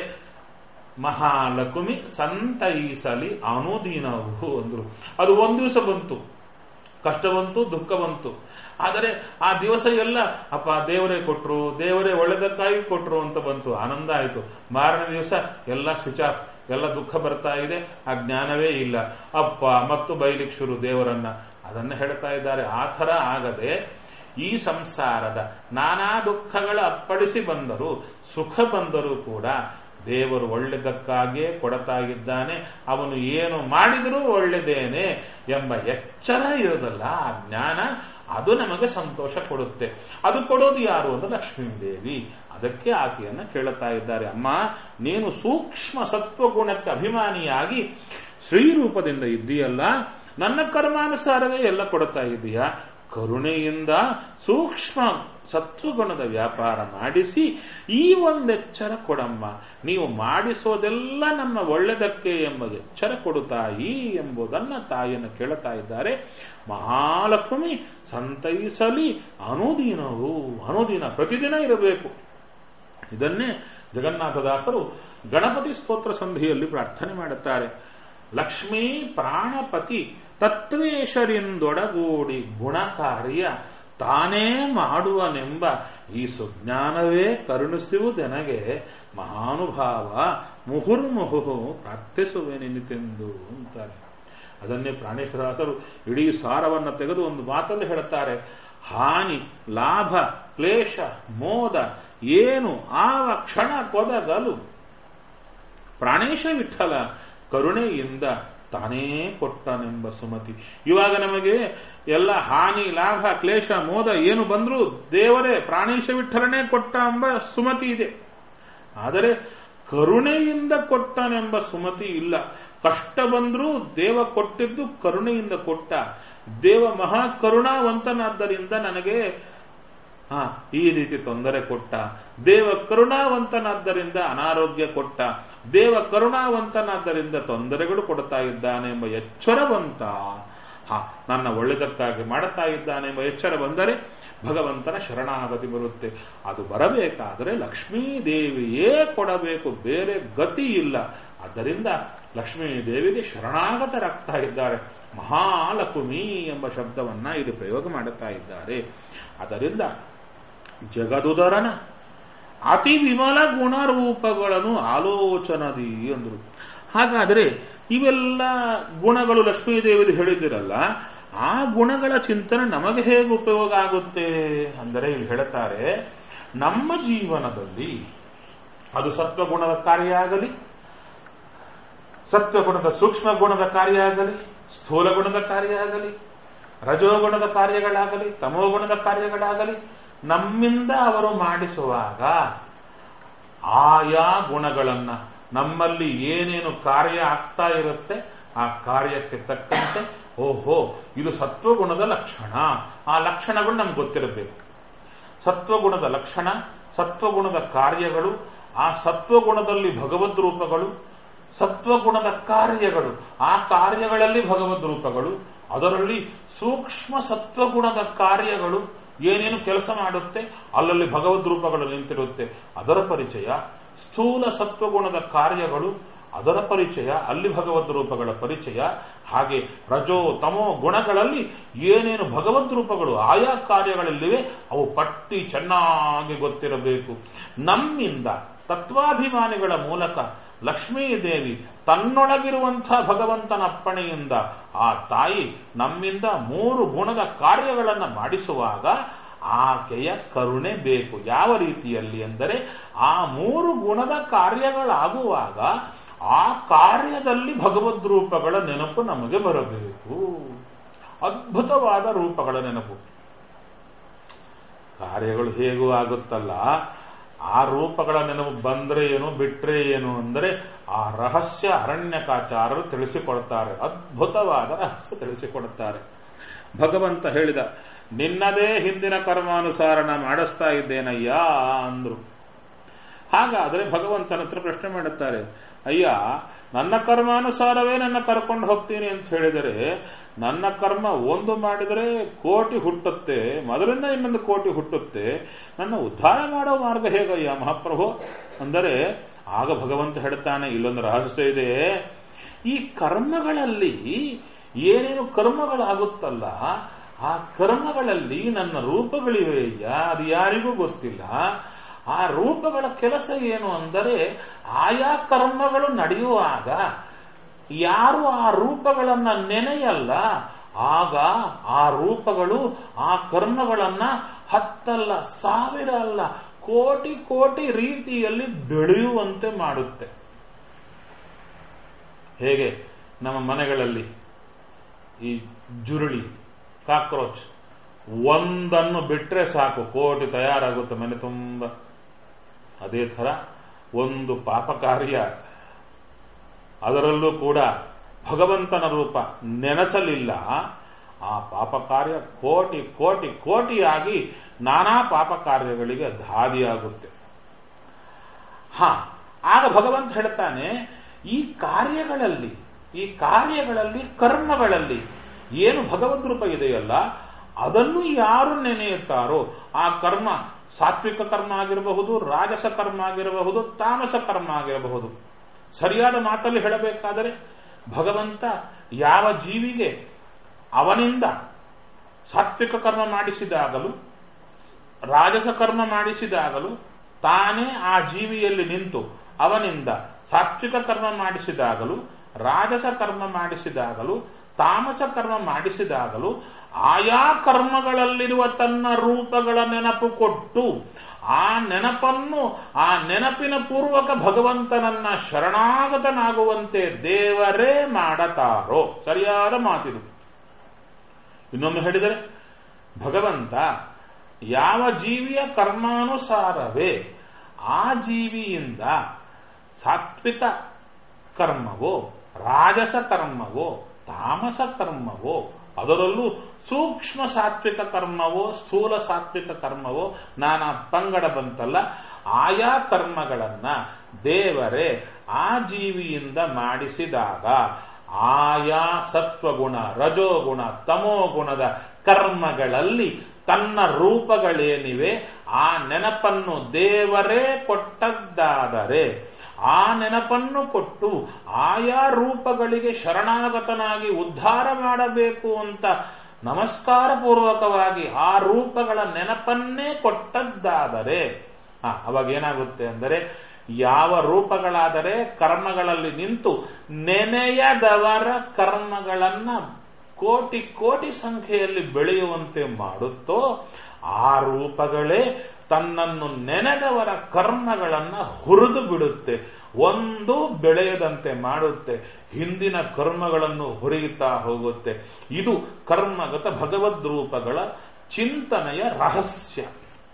ಮಹಾಲಕ್ಷ್ಮಿ ಸಂತೈಸಲಿ ಅನುದೀನವು ಅಂದ್ರು ಅದು ಒಂದು ದಿವಸ ಬಂತು ಕಷ್ಟ ಬಂತು ದುಃಖ ಬಂತು ಆದರೆ ಆ ದಿವಸ ಎಲ್ಲ ಅಪ್ಪ ದೇವರೇ ಕೊಟ್ರು ದೇವರೇ ಒಳ್ಳೆದಕ್ಕಾಗಿ ಕೊಟ್ರು ಅಂತ ಬಂತು ಆನಂದ ಆಯಿತು ಮಾರನೇ ದಿವಸ ಎಲ್ಲ ಸ್ವಿಚ್ ಆಫ್ ಎಲ್ಲ ದುಃಖ ಬರ್ತಾ ಇದೆ ಆ ಜ್ಞಾನವೇ ಇಲ್ಲ ಅಪ್ಪ ಮತ್ತು ಬೈಲಿಕ್ ಶುರು ದೇವರನ್ನ ಅದನ್ನ ಹೇಳ್ತಾ ಇದ್ದಾರೆ ಆ ಥರ ಆಗದೆ ಈ ಸಂಸಾರದ ನಾನಾ ದುಃಖಗಳ ಅಪ್ಪಳಿಸಿ ಬಂದರೂ ಸುಖ ಬಂದರೂ ಕೂಡ ದೇವರು ಒಳ್ಳೆದಕ್ಕಾಗಿಯೇ ಕೊಡತಾ ಇದ್ದಾನೆ ಅವನು ಏನು ಮಾಡಿದರೂ ಒಳ್ಳೆದೇನೆ ಎಂಬ ಎಚ್ಚರ ಇರೋದಲ್ಲ ಆ ಜ್ಞಾನ ಅದು ನಮಗೆ ಸಂತೋಷ ಕೊಡುತ್ತೆ ಅದು ಕೊಡೋದು ಯಾರು ಅಂದ್ರೆ ಲಕ್ಷ್ಮೀದೇವಿ ಅದಕ್ಕೆ ಆಕೆಯನ್ನ ಕೇಳುತ್ತಾ ಇದ್ದಾರೆ ಅಮ್ಮ ನೀನು ಸೂಕ್ಷ್ಮ ಸತ್ವಗುಣಕ್ಕೆ ಅಭಿಮಾನಿಯಾಗಿ ಶ್ರೀರೂಪದಿಂದ ಇದ್ದೀಯಲ್ಲ ನನ್ನ ಕರ್ಮಾನುಸಾರವೇ ಎಲ್ಲ ಕೊಡ್ತಾ ಇದ್ದೀಯಾ ಕರುಣೆಯಿಂದ ಸೂಕ್ಷ್ಮ ಸತ್ವಗುಣದ ವ್ಯಾಪಾರ ಮಾಡಿಸಿ ಈ ಒಂದೆಚ್ಚರ ಕೊಡಮ್ಮ ನೀವು ಮಾಡಿಸೋದೆಲ್ಲ ನಮ್ಮ ಒಳ್ಳೆದಕ್ಕೆ ಎಂಬ ಎಚ್ಚರ ಕೊಡು ತಾಯಿ ಎಂಬುದನ್ನ ತಾಯಿಯನ್ನು ಕೇಳುತ್ತಾ ಇದ್ದಾರೆ ಮಹಾಲಕ್ಷ್ಮಿ ಸಂತೈಸಲಿ ಅನುದಿನವು ಅನುದಿನ ಪ್ರತಿದಿನ ಇರಬೇಕು ಇದನ್ನೇ ಜಗನ್ನಾಥದಾಸರು ಗಣಪತಿ ಸ್ತೋತ್ರ ಸಂಧಿಯಲ್ಲಿ ಪ್ರಾರ್ಥನೆ ಮಾಡುತ್ತಾರೆ ಲಕ್ಷ್ಮೀ ಪ್ರಾಣಪತಿ ತತ್ವೇಶರಿಂದೊಡಗೂಡಿ ಗುಣಕಾರ್ಯ ತಾನೇ ಮಾಡುವನೆಂಬ ಈ ಸುಜ್ಞಾನವೇ ಕರುಣಿಸುವುದೆನಗೆ ಮಹಾನುಭಾವ ಮುಹುರ್ಮುಹು ಪ್ರಾರ್ಥಿಸುವೆನೆನಿತೆಂದು ಅಂತಾರೆ ಅದನ್ನೇ ಪ್ರಾಣೇಶ್ವರದಾಸರು ಇಡೀ ಸಾರವನ್ನು ತೆಗೆದು ಒಂದು ಮಾತಲ್ಲಿ ಹೇಳುತ್ತಾರೆ ಹಾನಿ ಲಾಭ ಕ್ಲೇಶ ಮೋದ ಏನು ಆವ ಕ್ಷಣ ಕೊದಗಲು ಪ್ರಾಣೇಶ ವಿಠಲ ಕರುಣೆಯಿಂದ ತಾನೇ ಕೊಟ್ಟನೆಂಬ ಸುಮತಿ ಇವಾಗ ನಮಗೆ ಎಲ್ಲ ಹಾನಿ ಲಾಭ ಕ್ಲೇಶ ಮೋದ ಏನು ಬಂದರೂ ದೇವರೇ ಪ್ರಾಣೇಶ ವಿಠಲನೇ ಕೊಟ್ಟ ಎಂಬ ಸುಮತಿ ಇದೆ ಆದರೆ ಕರುಣೆಯಿಂದ ಕೊಟ್ಟನೆಂಬ ಸುಮತಿ ಇಲ್ಲ ಕಷ್ಟ ಬಂದರೂ ದೇವ ಕೊಟ್ಟಿದ್ದು ಕರುಣೆಯಿಂದ ಕೊಟ್ಟ ದೇವ ಮಹಾ ಕರುಣಾವಂತನಾದ್ದರಿಂದ ನನಗೆ ಹಾ ಈ ರೀತಿ ತೊಂದರೆ ಕೊಟ್ಟ ದೇವ ಕರುಣಾವಂತನಾದ್ದರಿಂದ ಅನಾರೋಗ್ಯ ಕೊಟ್ಟ ದೇವ ಕರುಣಾವಂತನಾದ್ದರಿಂದ ತೊಂದರೆಗಳು ಕೊಡ್ತಾ ಇದ್ದಾನೆ ಎಂಬ ಎಚ್ಚರ ಬಂತ ಹಾ ನನ್ನ ಒಳ್ಳೆದಕ್ಕಾಗಿ ಮಾಡುತ್ತಾ ಇದ್ದಾನೆ ಎಂಬ ಎಚ್ಚರ ಬಂದರೆ ಭಗವಂತನ ಶರಣಾಗತಿ ಬರುತ್ತೆ ಅದು ಬರಬೇಕಾದರೆ ಲಕ್ಷ್ಮೀ ದೇವಿಯೇ ಕೊಡಬೇಕು ಬೇರೆ ಗತಿ ಇಲ್ಲ ಆದ್ದರಿಂದ ಲಕ್ಷ್ಮೀ ದೇವಿಗೆ ಶರಣಾಗತರಾಗ್ತಾ ಇದ್ದಾರೆ ಮಹಾಲಕ್ಷ್ಮಿ ಎಂಬ ಶಬ್ದವನ್ನ ಇಲ್ಲಿ ಪ್ರಯೋಗ ಮಾಡುತ್ತಾ ಇದ್ದಾರೆ ಅದರಿಂದ ಜಗದುದರನ ಅತಿ ವಿಮಲ ಗುಣರೂಪಗಳನ್ನು ಆಲೋಚನದಿ ಅಂದರು ಹಾಗಾದರೆ ಇವೆಲ್ಲ ಗುಣಗಳು ಲಕ್ಷ್ಮೀದೇವಿದು ಹೇಳಿದಿರಲ್ಲ ಆ ಗುಣಗಳ ಚಿಂತನೆ ನಮಗೆ ಹೇಗೆ ಉಪಯೋಗ ಆಗುತ್ತೆ ಅಂದರೆ ಇಲ್ಲಿ ಹೇಳುತ್ತಾರೆ ನಮ್ಮ ಜೀವನದಲ್ಲಿ ಅದು ಸತ್ವಗುಣದ ಕಾರ್ಯ ಆಗಲಿ ಸತ್ವಗುಣದ ಸೂಕ್ಷ್ಮ ಗುಣದ ಕಾರ್ಯ ಆಗಲಿ ಸ್ಥೂಲ ಗುಣದ ಕಾರ್ಯ ಆಗಲಿ ರಜೋಗುಣದ ಕಾರ್ಯಗಳಾಗಲಿ ತಮೋಗುಣದ ಕಾರ್ಯಗಳಾಗಲಿ ನಮ್ಮಿಂದ ಅವರು ಮಾಡಿಸುವಾಗ ಆಯಾ ಗುಣಗಳನ್ನ ನಮ್ಮಲ್ಲಿ ಏನೇನು ಕಾರ್ಯ ಆಗ್ತಾ ಇರುತ್ತೆ ಆ ಕಾರ್ಯಕ್ಕೆ ತಕ್ಕಂತೆ ಓಹೋ ಇದು ಸತ್ವಗುಣದ ಲಕ್ಷಣ ಆ ಲಕ್ಷಣಗಳು ನಮ್ಗೆ ಗೊತ್ತಿರಬೇಕು ಸತ್ವಗುಣದ ಲಕ್ಷಣ ಸತ್ವಗುಣದ ಕಾರ್ಯಗಳು ಆ ಸತ್ವಗುಣದಲ್ಲಿ ಭಗವದ್ ರೂಪಗಳು ಸತ್ವಗುಣದ ಕಾರ್ಯಗಳು ಆ ಕಾರ್ಯಗಳಲ್ಲಿ ಭಗವದ್ ರೂಪಗಳು ಅದರಲ್ಲಿ ಸೂಕ್ಷ್ಮ ಸತ್ವಗುಣದ ಕಾರ್ಯಗಳು ಏನೇನು ಕೆಲಸ ಮಾಡುತ್ತೆ ಅಲ್ಲಲ್ಲಿ ಭಗವದ್ ರೂಪಗಳು ನಿಂತಿರುತ್ತೆ ಅದರ ಪರಿಚಯ ಸ್ಥೂಲ ಸತ್ವಗುಣದ ಕಾರ್ಯಗಳು ಅದರ ಪರಿಚಯ ಅಲ್ಲಿ ಭಗವದ್ ರೂಪಗಳ ಪರಿಚಯ ಹಾಗೆ ರಜೋ ತಮೋ ಗುಣಗಳಲ್ಲಿ ಏನೇನು ಭಗವದ್ ರೂಪಗಳು ಆಯಾ ಕಾರ್ಯಗಳಲ್ಲಿವೆ ಅವು ಪಟ್ಟಿ ಚೆನ್ನಾಗಿ ಗೊತ್ತಿರಬೇಕು ನಮ್ಮಿಂದ ತತ್ವಾಭಿಮಾನಿಗಳ ಮೂಲಕ ಲಕ್ಷ್ಮೀದೇವಿ ತನ್ನೊಳಗಿರುವಂತಹ ಭಗವಂತನ ಅಪ್ಪಣೆಯಿಂದ ಆ ತಾಯಿ ನಮ್ಮಿಂದ ಮೂರು ಗುಣದ ಕಾರ್ಯಗಳನ್ನು ಮಾಡಿಸುವಾಗ ಆಕೆಯ ಕರುಣೆ ಬೇಕು ಯಾವ ರೀತಿಯಲ್ಲಿ ಎಂದರೆ ಆ ಮೂರು ಗುಣದ ಕಾರ್ಯಗಳಾಗುವಾಗ ಆ ಕಾರ್ಯದಲ್ಲಿ ಭಗವದ್ ರೂಪಗಳ ನೆನಪು ನಮಗೆ ಬರಬೇಕು ಅದ್ಭುತವಾದ ರೂಪಗಳ ನೆನಪು ಕಾರ್ಯಗಳು ಹೇಗೂ ಆಗುತ್ತಲ್ಲ ಆ ರೂಪಗಳ ನೆನಪು ಬಂದ್ರೆ ಏನು ಬಿಟ್ರೆ ಏನು ಅಂದರೆ ಆ ರಹಸ್ಯ ಅರಣ್ಯಕಾಚಾರರು ತಿಳಿಸಿಕೊಡ್ತಾರೆ ಅದ್ಭುತವಾದ ರಹಸ್ಯ ತಿಳಿಸಿಕೊಡುತ್ತಾರೆ ಭಗವಂತ ಹೇಳಿದ ನಿನ್ನದೇ ಹಿಂದಿನ ಕರ್ಮಾನುಸಾರಣ ಮಾಡಿಸ್ತಾ ಇದ್ದೇನಯ್ಯ ಅಂದ್ರು ಹಾಗಾದ್ರೆ ಭಗವಂತನ ಹತ್ರ ಪ್ರಶ್ನೆ ಮಾಡುತ್ತಾರೆ ಅಯ್ಯ ನನ್ನ ಕರ್ಮಾನುಸಾರವೇ ನನ್ನ ಕರ್ಕೊಂಡು ಹೋಗ್ತೀನಿ ಅಂತ ಹೇಳಿದರೆ ನನ್ನ ಕರ್ಮ ಒಂದು ಮಾಡಿದರೆ ಕೋಟಿ ಹುಟ್ಟುತ್ತೆ ಮೊದಲಿಂದ ಇನ್ನೊಂದು ಕೋಟಿ ಹುಟ್ಟುತ್ತೆ ನನ್ನ ಉದ್ಧಾರ ಮಾಡೋ ಮಾರ್ಗ ಹೇಗಯ್ಯ ಮಹಾಪ್ರಭು ಅಂದರೆ ಆಗ ಭಗವಂತ ಹೇಳ್ತಾನೆ ಇಲ್ಲೊಂದು ರಹಸ್ಯ ಇದೆ ಈ ಕರ್ಮಗಳಲ್ಲಿ ಏನೇನು ಕರ್ಮಗಳಾಗುತ್ತಲ್ಲ ಆ ಕರ್ಮಗಳಲ್ಲಿ ನನ್ನ ರೂಪಗಳಿವೆಯ್ಯ ಅದು ಯಾರಿಗೂ ಗೊತ್ತಿಲ್ಲ ಆ ರೂಪಗಳ ಕೆಲಸ ಏನು ಅಂದರೆ ಆಯಾ ಕರ್ಮಗಳು ನಡೆಯುವಾಗ ಯಾರು ಆ ರೂಪಗಳನ್ನ ನೆನೆಯಲ್ಲ ಆಗ ಆ ರೂಪಗಳು ಆ ಕರ್ಮಗಳನ್ನ ಹತ್ತಲ್ಲ ಸಾವಿರ ಅಲ್ಲ ಕೋಟಿ ಕೋಟಿ ರೀತಿಯಲ್ಲಿ ಬೆಳೆಯುವಂತೆ ಮಾಡುತ್ತೆ ಹೇಗೆ ನಮ್ಮ ಮನೆಗಳಲ್ಲಿ ಈ ಜುರುಳಿ ಕಾಕ್ರೋಚ್ ಒಂದನ್ನು ಬಿಟ್ರೆ ಸಾಕು ಕೋಟಿ ತಯಾರಾಗುತ್ತೆ ಮನೆ ತುಂಬ ಅದೇ ಥರ ಒಂದು ಪಾಪ ಕಾರ್ಯ ಅದರಲ್ಲೂ ಕೂಡ ಭಗವಂತನ ರೂಪ ನೆನೆಸಲಿಲ್ಲ ಆ ಪಾಪ ಕಾರ್ಯ ಕೋಟಿ ಕೋಟಿ ಕೋಟಿಯಾಗಿ ನಾನಾ ಪಾಪ ಕಾರ್ಯಗಳಿಗೆ ಧಾದಿಯಾಗುತ್ತೆ ಹಾ ಆಗ ಭಗವಂತ ಹೇಳ್ತಾನೆ ಈ ಕಾರ್ಯಗಳಲ್ಲಿ ಈ ಕಾರ್ಯಗಳಲ್ಲಿ ಕರ್ಮಗಳಲ್ಲಿ ಏನು ಭಗವದ್ ರೂಪ ಇದೆಯಲ್ಲ ಅದನ್ನು ಯಾರು ನೆನೆಯುತ್ತಾರೋ ಆ ಕರ್ಮ ಸಾತ್ವಿಕ ಕರ್ಮ ಆಗಿರಬಹುದು ರಾಜಸ ಕರ್ಮ ಆಗಿರಬಹುದು ತಾಮಸ ಕರ್ಮ ಆಗಿರಬಹುದು ಸರಿಯಾದ ಮಾತಲ್ಲಿ ಹೇಳಬೇಕಾದರೆ ಭಗವಂತ ಯಾವ ಜೀವಿಗೆ ಅವನಿಂದ ಸಾತ್ವಿಕ ಕರ್ಮ ಮಾಡಿಸಿದಾಗಲೂ ರಾಜಸ ಕರ್ಮ ಮಾಡಿಸಿದಾಗಲೂ ತಾನೇ ಆ ಜೀವಿಯಲ್ಲಿ ನಿಂತು ಅವನಿಂದ ಸಾತ್ವಿಕ ಕರ್ಮ ಮಾಡಿಸಿದಾಗಲೂ ರಾಜಸ ಕರ್ಮ ಮಾಡಿಸಿದಾಗಲೂ ತಾಮಸ ಕರ್ಮ ಮಾಡಿಸಿದಾಗಲೂ ಆಯಾ ಕರ್ಮಗಳಲ್ಲಿರುವ ತನ್ನ ರೂಪಗಳ ನೆನಪು ಕೊಟ್ಟು ಆ ನೆನಪನ್ನು ಆ ನೆನಪಿನ ಪೂರ್ವಕ ಭಗವಂತನನ್ನ ಶರಣಾಗತನಾಗುವಂತೆ ದೇವರೇ ಮಾಡತಾರೋ ಸರಿಯಾದ ಮಾತಿದು ಇನ್ನೊಮ್ಮೆ ಹೇಳಿದರೆ ಭಗವಂತ ಯಾವ ಜೀವಿಯ ಕರ್ಮಾನುಸಾರವೇ ಆ ಜೀವಿಯಿಂದ ಸಾತ್ವಿಕ ಕರ್ಮವೋ ರಾಜಸ ಕರ್ಮವೋ ತಾಮಸ ಕರ್ಮವೋ ಅದರಲ್ಲೂ ಸೂಕ್ಷ್ಮ ಸಾತ್ವಿಕ ಕರ್ಮವೋ ಸ್ಥೂಲ ಸಾತ್ವಿಕ ಕರ್ಮವೋ ನಾನಾ ಪಂಗಡ ಬಂತಲ್ಲ ಆಯಾ ಕರ್ಮಗಳನ್ನ ದೇವರೇ ಆ ಜೀವಿಯಿಂದ ಮಾಡಿಸಿದಾಗ ಆಯಾ ಸತ್ವಗುಣ ರಜೋಗುಣ ತಮೋಗುಣದ ಕರ್ಮಗಳಲ್ಲಿ ತನ್ನ ರೂಪಗಳೇನಿವೆ ಆ ನೆನಪನ್ನು ದೇವರೇ ಕೊಟ್ಟದ್ದಾದರೆ ಆ ನೆನಪನ್ನು ಕೊಟ್ಟು ಆಯಾ ರೂಪಗಳಿಗೆ ಶರಣಾಗತನಾಗಿ ಉದ್ಧಾರ ಮಾಡಬೇಕು ಅಂತ ನಮಸ್ಕಾರ ಪೂರ್ವಕವಾಗಿ ಆ ರೂಪಗಳ ನೆನಪನ್ನೇ ಕೊಟ್ಟದ್ದಾದರೆ ಅವಾಗ ಏನಾಗುತ್ತೆ ಅಂದರೆ ಯಾವ ರೂಪಗಳಾದರೆ ಕರ್ಮಗಳಲ್ಲಿ ನಿಂತು ನೆನೆಯದವರ ಕರ್ಮಗಳನ್ನ ಕೋಟಿ ಕೋಟಿ ಸಂಖ್ಯೆಯಲ್ಲಿ ಬೆಳೆಯುವಂತೆ ಮಾಡುತ್ತೋ ಆ ರೂಪಗಳೇ ತನ್ನನ್ನು ನೆನೆದವರ ಕರ್ಮಗಳನ್ನ ಹುರಿದು ಬಿಡುತ್ತೆ ಒಂದು ಬೆಳೆಯದಂತೆ ಮಾಡುತ್ತೆ ಹಿಂದಿನ ಕರ್ಮಗಳನ್ನು ಹುರಿಯುತ್ತಾ ಹೋಗುತ್ತೆ ಇದು ಕರ್ಮಗತ ಭಗವದ್ ರೂಪಗಳ ಚಿಂತನೆಯ ರಹಸ್ಯ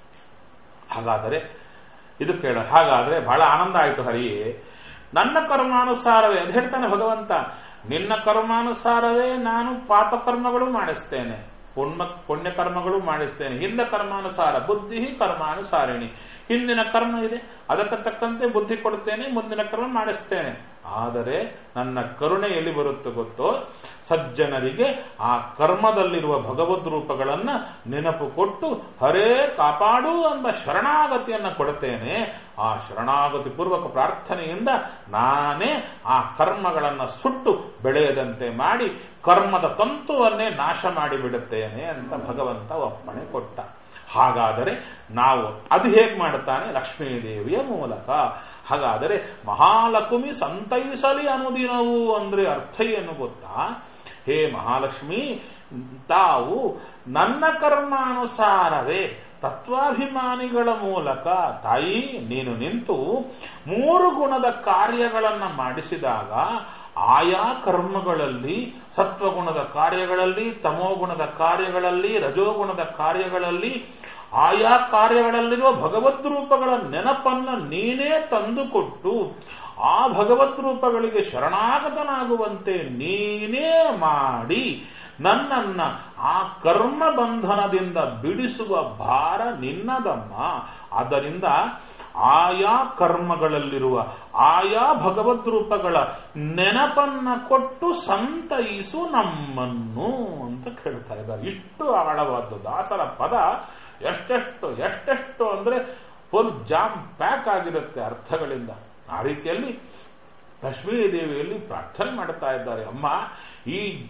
ಹಾಗಾದರೆ ಇದು ಕೇಳ ಹಾಗಾದ್ರೆ ಬಹಳ ಆನಂದ ಆಯಿತು ಹರಿಯೇ ನನ್ನ ಕರ್ಮಾನುಸಾರವೇ ಅದು ಹೇಳ್ತಾನೆ ಭಗವಂತ ನಿನ್ನ ಕರ್ಮಾನುಸಾರವೇ ನಾನು ಪಾಪ ಕರ್ಮಗಳು ಮಾಡಿಸ್ತೇನೆ ಪುಣ್ಯ ಪುಣ್ಯ ಕರ್ಮಗಳು ಮಾಡಿಸ್ತೇನೆ ಹಿಂದ ಕರ್ಮಾನುಸಾರ ಬುದ್ಧಿ ಕರ್ಮಾನುಸಾರಿಣಿ ಹಿಂದಿನ ಕರ್ಮ ಇದೆ ಅದಕ್ಕೆ ತಕ್ಕಂತೆ ಬುದ್ಧಿ ಕೊಡ್ತೇನೆ ಮುಂದಿನ ಕರ್ಮ ಮಾಡಿಸ್ತೇನೆ ಆದರೆ ನನ್ನ ಕರುಣೆ ಎಲ್ಲಿ ಬರುತ್ತೆ ಗೊತ್ತೋ ಸಜ್ಜನರಿಗೆ ಆ ಕರ್ಮದಲ್ಲಿರುವ ಭಗವದ್ ರೂಪಗಳನ್ನ ನೆನಪು ಕೊಟ್ಟು ಹರೇ ಕಾಪಾಡು ಎಂಬ ಶರಣಾಗತಿಯನ್ನ ಕೊಡುತ್ತೇನೆ ಆ ಶರಣಾಗತಿ ಪೂರ್ವಕ ಪ್ರಾರ್ಥನೆಯಿಂದ ನಾನೇ ಆ ಕರ್ಮಗಳನ್ನ ಸುಟ್ಟು ಬೆಳೆಯದಂತೆ ಮಾಡಿ ಕರ್ಮದ ತಂತುವನ್ನೇ ನಾಶ ಮಾಡಿಬಿಡುತ್ತೇನೆ ಅಂತ ಭಗವಂತ ಒಪ್ಪಣೆ ಕೊಟ್ಟ ಹಾಗಾದರೆ ನಾವು ಅದು ಹೇಗೆ ಮಾಡುತ್ತಾನೆ ಲಕ್ಷ್ಮೀದೇವಿಯ ಮೂಲಕ ಹಾಗಾದರೆ ಮಹಾಲಕ್ಷ್ಮಿ ಸಂತೈಸಲಿ ಅನುದಿನವು ಅಂದ್ರೆ ಅರ್ಥ ಏನು ಗೊತ್ತಾ ಹೇ ಮಹಾಲಕ್ಷ್ಮಿ ತಾವು ನನ್ನ ಕರ್ಮಾನುಸಾರವೇ ತತ್ವಾಭಿಮಾನಿಗಳ ಮೂಲಕ ತಾಯಿ ನೀನು ನಿಂತು ಮೂರು ಗುಣದ ಕಾರ್ಯಗಳನ್ನ ಮಾಡಿಸಿದಾಗ ಆಯಾ ಕರ್ಮಗಳಲ್ಲಿ ಸತ್ವಗುಣದ ಕಾರ್ಯಗಳಲ್ಲಿ ತಮೋಗುಣದ ಕಾರ್ಯಗಳಲ್ಲಿ ರಜೋಗುಣದ ಕಾರ್ಯಗಳಲ್ಲಿ ಆಯಾ ಕಾರ್ಯಗಳಲ್ಲಿರುವ ಭಗವದ್ ರೂಪಗಳ ನೆನಪನ್ನ ನೀನೇ ತಂದುಕೊಟ್ಟು ಆ ಭಗವದ್ ರೂಪಗಳಿಗೆ ಶರಣಾಗತನಾಗುವಂತೆ ನೀನೇ ಮಾಡಿ ನನ್ನನ್ನ ಆ ಕರ್ಮ ಬಂಧನದಿಂದ ಬಿಡಿಸುವ ಭಾರ ನಿನ್ನದಮ್ಮ ಆದ್ದರಿಂದ ಆಯಾ ಕರ್ಮಗಳಲ್ಲಿರುವ ಆಯಾ ಭಗವದ್ ರೂಪಗಳ ನೆನಪನ್ನ ಕೊಟ್ಟು ಸಂತೈಸು ನಮ್ಮನ್ನು ಅಂತ ಕೇಳ್ತಾ ಇದ್ದಾರೆ ಇಷ್ಟು ಆಳವಾದ್ದು ದಾಸರ ಪದ ಎಷ್ಟೆಷ್ಟು ಎಷ್ಟೆಷ್ಟು ಅಂದ್ರೆ ಫುಲ್ ಜಾಮ್ ಪ್ಯಾಕ್ ಆಗಿರುತ್ತೆ ಅರ್ಥಗಳಿಂದ ಆ ರೀತಿಯಲ್ಲಿ ಲಕ್ಷ್ಮೀ ದೇವಿಯಲ್ಲಿ ಪ್ರಾರ್ಥನೆ ಮಾಡುತ್ತಾ ಇದ್ದಾರೆ ಅಮ್ಮ ಈ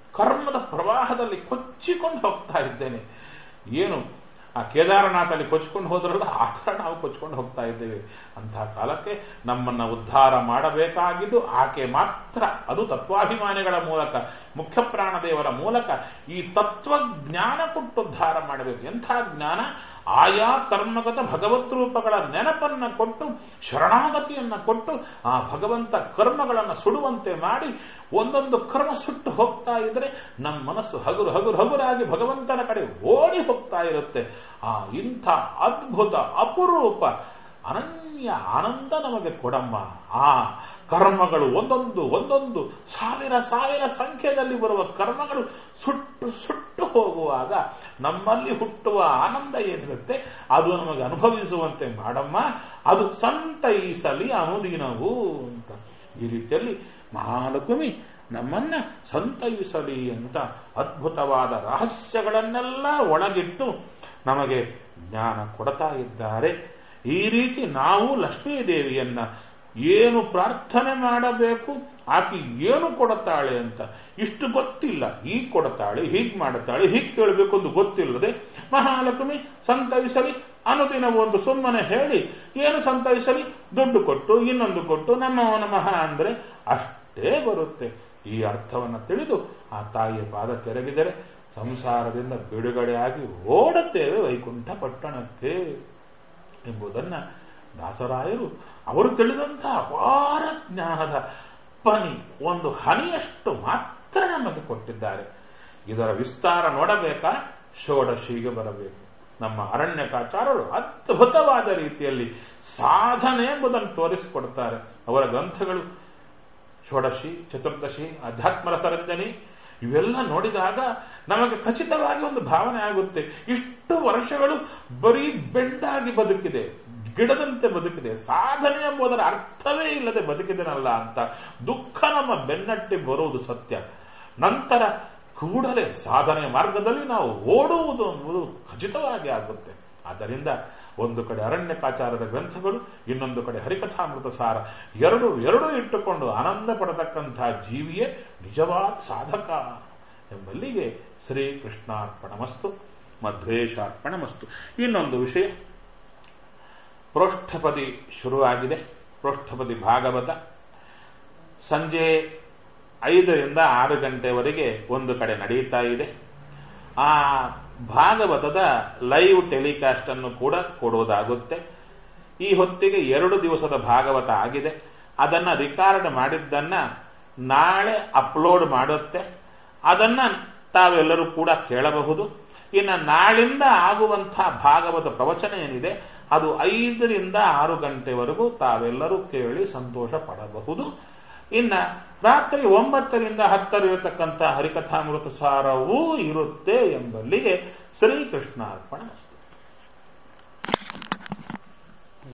ಕರ್ಮದ ಪ್ರವಾಹದಲ್ಲಿ ಕೊಚ್ಚಿಕೊಂಡು ಹೋಗ್ತಾ ಇದ್ದೇನೆ ಏನು ಆ ಕೇದಾರನಾಥಲ್ಲಿ ಕೊಚ್ಕೊಂಡು ಹೋದ್ರಲ್ಲ ಆ ಥರ ನಾವು ಕೊಚ್ಕೊಂಡು ಹೋಗ್ತಾ ಇದ್ದೇವೆ ಅಂತಹ ಕಾಲಕ್ಕೆ ನಮ್ಮನ್ನ ಉದ್ಧಾರ ಮಾಡಬೇಕಾಗಿದ್ದು ಆಕೆ ಮಾತ್ರ ಅದು ತತ್ವಾಭಿಮಾನಿಗಳ ಮೂಲಕ ಮುಖ್ಯ ಪ್ರಾಣದೇವರ ಮೂಲಕ ಈ ತತ್ವಜ್ಞಾನ ಕೊಟ್ಟು ಉದ್ಧಾರ ಮಾಡಬೇಕು ಎಂಥ ಜ್ಞಾನ ಆಯಾ ಕರ್ಮಗತ ಭಗವತ್ ರೂಪಗಳ ನೆನಪನ್ನ ಕೊಟ್ಟು ಶರಣಾಗತಿಯನ್ನ ಕೊಟ್ಟು ಆ ಭಗವಂತ ಕರ್ಮಗಳನ್ನು ಸುಡುವಂತೆ ಮಾಡಿ ಒಂದೊಂದು ಕರ್ಮ ಸುಟ್ಟು ಹೋಗ್ತಾ ಇದ್ರೆ ನಮ್ಮ ಮನಸ್ಸು ಹಗುರು ಹಗುರು ಹಗುರಾಗಿ ಭಗವಂತನ ಕಡೆ ಓಡಿ ಹೋಗ್ತಾ ಇರುತ್ತೆ ಆ ಇಂಥ ಅದ್ಭುತ ಅಪರೂಪ ಅನನ್ಯ ಆನಂದ ನಮಗೆ ಕೊಡಮ್ಮ ಆ ಕರ್ಮಗಳು ಒಂದೊಂದು ಒಂದೊಂದು ಸಾವಿರ ಸಾವಿರ ಸಂಖ್ಯೆಯಲ್ಲಿ ಬರುವ ಕರ್ಮಗಳು ಸುಟ್ಟು ಸುಟ್ಟು ಹೋಗುವಾಗ ನಮ್ಮಲ್ಲಿ ಹುಟ್ಟುವ ಆನಂದ ಏನಿರುತ್ತೆ ಅದು ನಮಗೆ ಅನುಭವಿಸುವಂತೆ ಮಾಡಮ್ಮ ಅದು ಸಂತೈಸಲಿ ಅನುದಿನವು ಅಂತ ಈ ರೀತಿಯಲ್ಲಿ ಮಹಾಲಕ್ಷ್ಮಿ ನಮ್ಮನ್ನ ಸಂತೈಸಲಿ ಅಂತ ಅದ್ಭುತವಾದ ರಹಸ್ಯಗಳನ್ನೆಲ್ಲ ಒಳಗಿಟ್ಟು ನಮಗೆ ಜ್ಞಾನ ಕೊಡ್ತಾ ಇದ್ದಾರೆ ಈ ರೀತಿ ನಾವು ಲಕ್ಷ್ಮೀ ದೇವಿಯನ್ನ ಏನು ಪ್ರಾರ್ಥನೆ ಮಾಡಬೇಕು ಆಕೆ ಏನು ಕೊಡುತ್ತಾಳೆ ಅಂತ ಇಷ್ಟು ಗೊತ್ತಿಲ್ಲ ಹೀಗ್ ಕೊಡುತ್ತಾಳೆ ಹೀಗ್ ಮಾಡುತ್ತಾಳೆ ಹೀಗ್ ಕೇಳಬೇಕು ಅಂತ ಗೊತ್ತಿಲ್ಲದೆ ಮಹಾಲಕ್ಷ್ಮಿ ಸಂತೈಸಲಿ ಅನುದಿನ ಒಂದು ಸುಮ್ಮನೆ ಹೇಳಿ ಏನು ಸಂತೈಸಲಿ ದುಡ್ಡು ಕೊಟ್ಟು ಇನ್ನೊಂದು ಕೊಟ್ಟು ನಮ್ಮ ನಮಃ ಅಂದ್ರೆ ಅಷ್ಟೇ ಬರುತ್ತೆ ಈ ಅರ್ಥವನ್ನು ತಿಳಿದು ಆ ತಾಯಿಯ ಪಾದ ಕೆರಗಿದರೆ ಸಂಸಾರದಿಂದ ಬಿಡುಗಡೆಯಾಗಿ ಓಡುತ್ತೇವೆ ವೈಕುಂಠ ಪಟ್ಟಣಕ್ಕೆ ಎಂಬುದನ್ನ ದಾಸರಾಯರು ಅವರು ತಿಳಿದಂತಹ ಅಪಾರ ಜ್ಞಾನದ ಪನಿ ಒಂದು ಹನಿಯಷ್ಟು ಮಾತ್ರ ನಮಗೆ ಕೊಟ್ಟಿದ್ದಾರೆ ಇದರ ವಿಸ್ತಾರ ನೋಡಬೇಕಾ ಷೋಡಶಿಗೆ ಬರಬೇಕು ನಮ್ಮ ಅರಣ್ಯಕಾಚಾರರು ಅದ್ಭುತವಾದ ರೀತಿಯಲ್ಲಿ ಸಾಧನೆ ಎಂಬುದನ್ನು ತೋರಿಸಿಕೊಡ್ತಾರೆ ಅವರ ಗ್ರಂಥಗಳು ಷೋಡಶಿ ಚತುರ್ದಶಿ ಅಧ್ಯಾತ್ಮ ರಸರಂಜನಿ ಇವೆಲ್ಲ ನೋಡಿದಾಗ ನಮಗೆ ಖಚಿತವಾಗಿ ಒಂದು ಭಾವನೆ ಆಗುತ್ತೆ ಇಷ್ಟು ವರ್ಷಗಳು ಬರೀ ಬೆಂಡಾಗಿ ಬದುಕಿದೆ ಗಿಡದಂತೆ ಬದುಕಿದೆ ಸಾಧನೆ ಎಂಬುದರ ಅರ್ಥವೇ ಇಲ್ಲದೆ ಬದುಕಿದನಲ್ಲ ಅಂತ ದುಃಖ ನಮ್ಮ ಬೆನ್ನಟ್ಟಿ ಬರುವುದು ಸತ್ಯ ನಂತರ ಕೂಡಲೇ ಸಾಧನೆಯ ಮಾರ್ಗದಲ್ಲಿ ನಾವು ಓಡುವುದು ಎಂಬುದು ಖಚಿತವಾಗಿ ಆಗುತ್ತೆ ಆದ್ದರಿಂದ ಒಂದು ಕಡೆ ಅರಣ್ಯಕಾಚಾರದ ಗ್ರಂಥಗಳು ಇನ್ನೊಂದು ಕಡೆ ಹರಿಕಥಾಮೃತ ಸಾರ ಎರಡು ಎರಡು ಇಟ್ಟುಕೊಂಡು ಆನಂದ ಪಡತಕ್ಕಂತಹ ಜೀವಿಯೇ ನಿಜವಾದ ಸಾಧಕ ಎಂಬಲ್ಲಿಗೆ ಶ್ರೀಕೃಷ್ಣಾರ್ಪಣಮಸ್ತು ಮಧ್ವೇಶಾರ್ಪಣಮಸ್ತು ಇನ್ನೊಂದು ವಿಷಯ ಪ್ರೋಷ್ಠಪದಿ ಶುರುವಾಗಿದೆ ಪ್ರೋಷ್ಠಪದಿ ಭಾಗವತ ಸಂಜೆ ಐದರಿಂದ ಆರು ಗಂಟೆವರೆಗೆ ಒಂದು ಕಡೆ ನಡೆಯುತ್ತಾ ಇದೆ ಆ ಭಾಗವತದ ಲೈವ್ ಟೆಲಿಕಾಸ್ಟ್ ಅನ್ನು ಕೂಡ ಕೊಡುವುದಾಗುತ್ತೆ ಈ ಹೊತ್ತಿಗೆ ಎರಡು ದಿವಸದ ಭಾಗವತ ಆಗಿದೆ ಅದನ್ನ ರಿಕಾರ್ಡ್ ಮಾಡಿದ್ದನ್ನ ನಾಳೆ ಅಪ್ಲೋಡ್ ಮಾಡುತ್ತೆ ಅದನ್ನ ತಾವೆಲ್ಲರೂ ಕೂಡ ಕೇಳಬಹುದು ಇನ್ನು ನಾಳಿಂದ ಆಗುವಂತಹ ಭಾಗವತ ಪ್ರವಚನ ಏನಿದೆ ಅದು ಐದರಿಂದ ಆರು ಗಂಟೆವರೆಗೂ ತಾವೆಲ್ಲರೂ ಕೇಳಿ ಸಂತೋಷ ಪಡಬಹುದು ಇನ್ನ ರಾತ್ರಿ ಒಂಬತ್ತರಿಂದ ಹತ್ತರಿರತಕ್ಕಂಥ ಹರಿಕಥಾಮೃತ ಸಾರವೂ ಇರುತ್ತೆ ಎಂಬಲ್ಲಿಗೆ ಶ್ರೀಕೃಷ್ಣಾರ್ಪಣ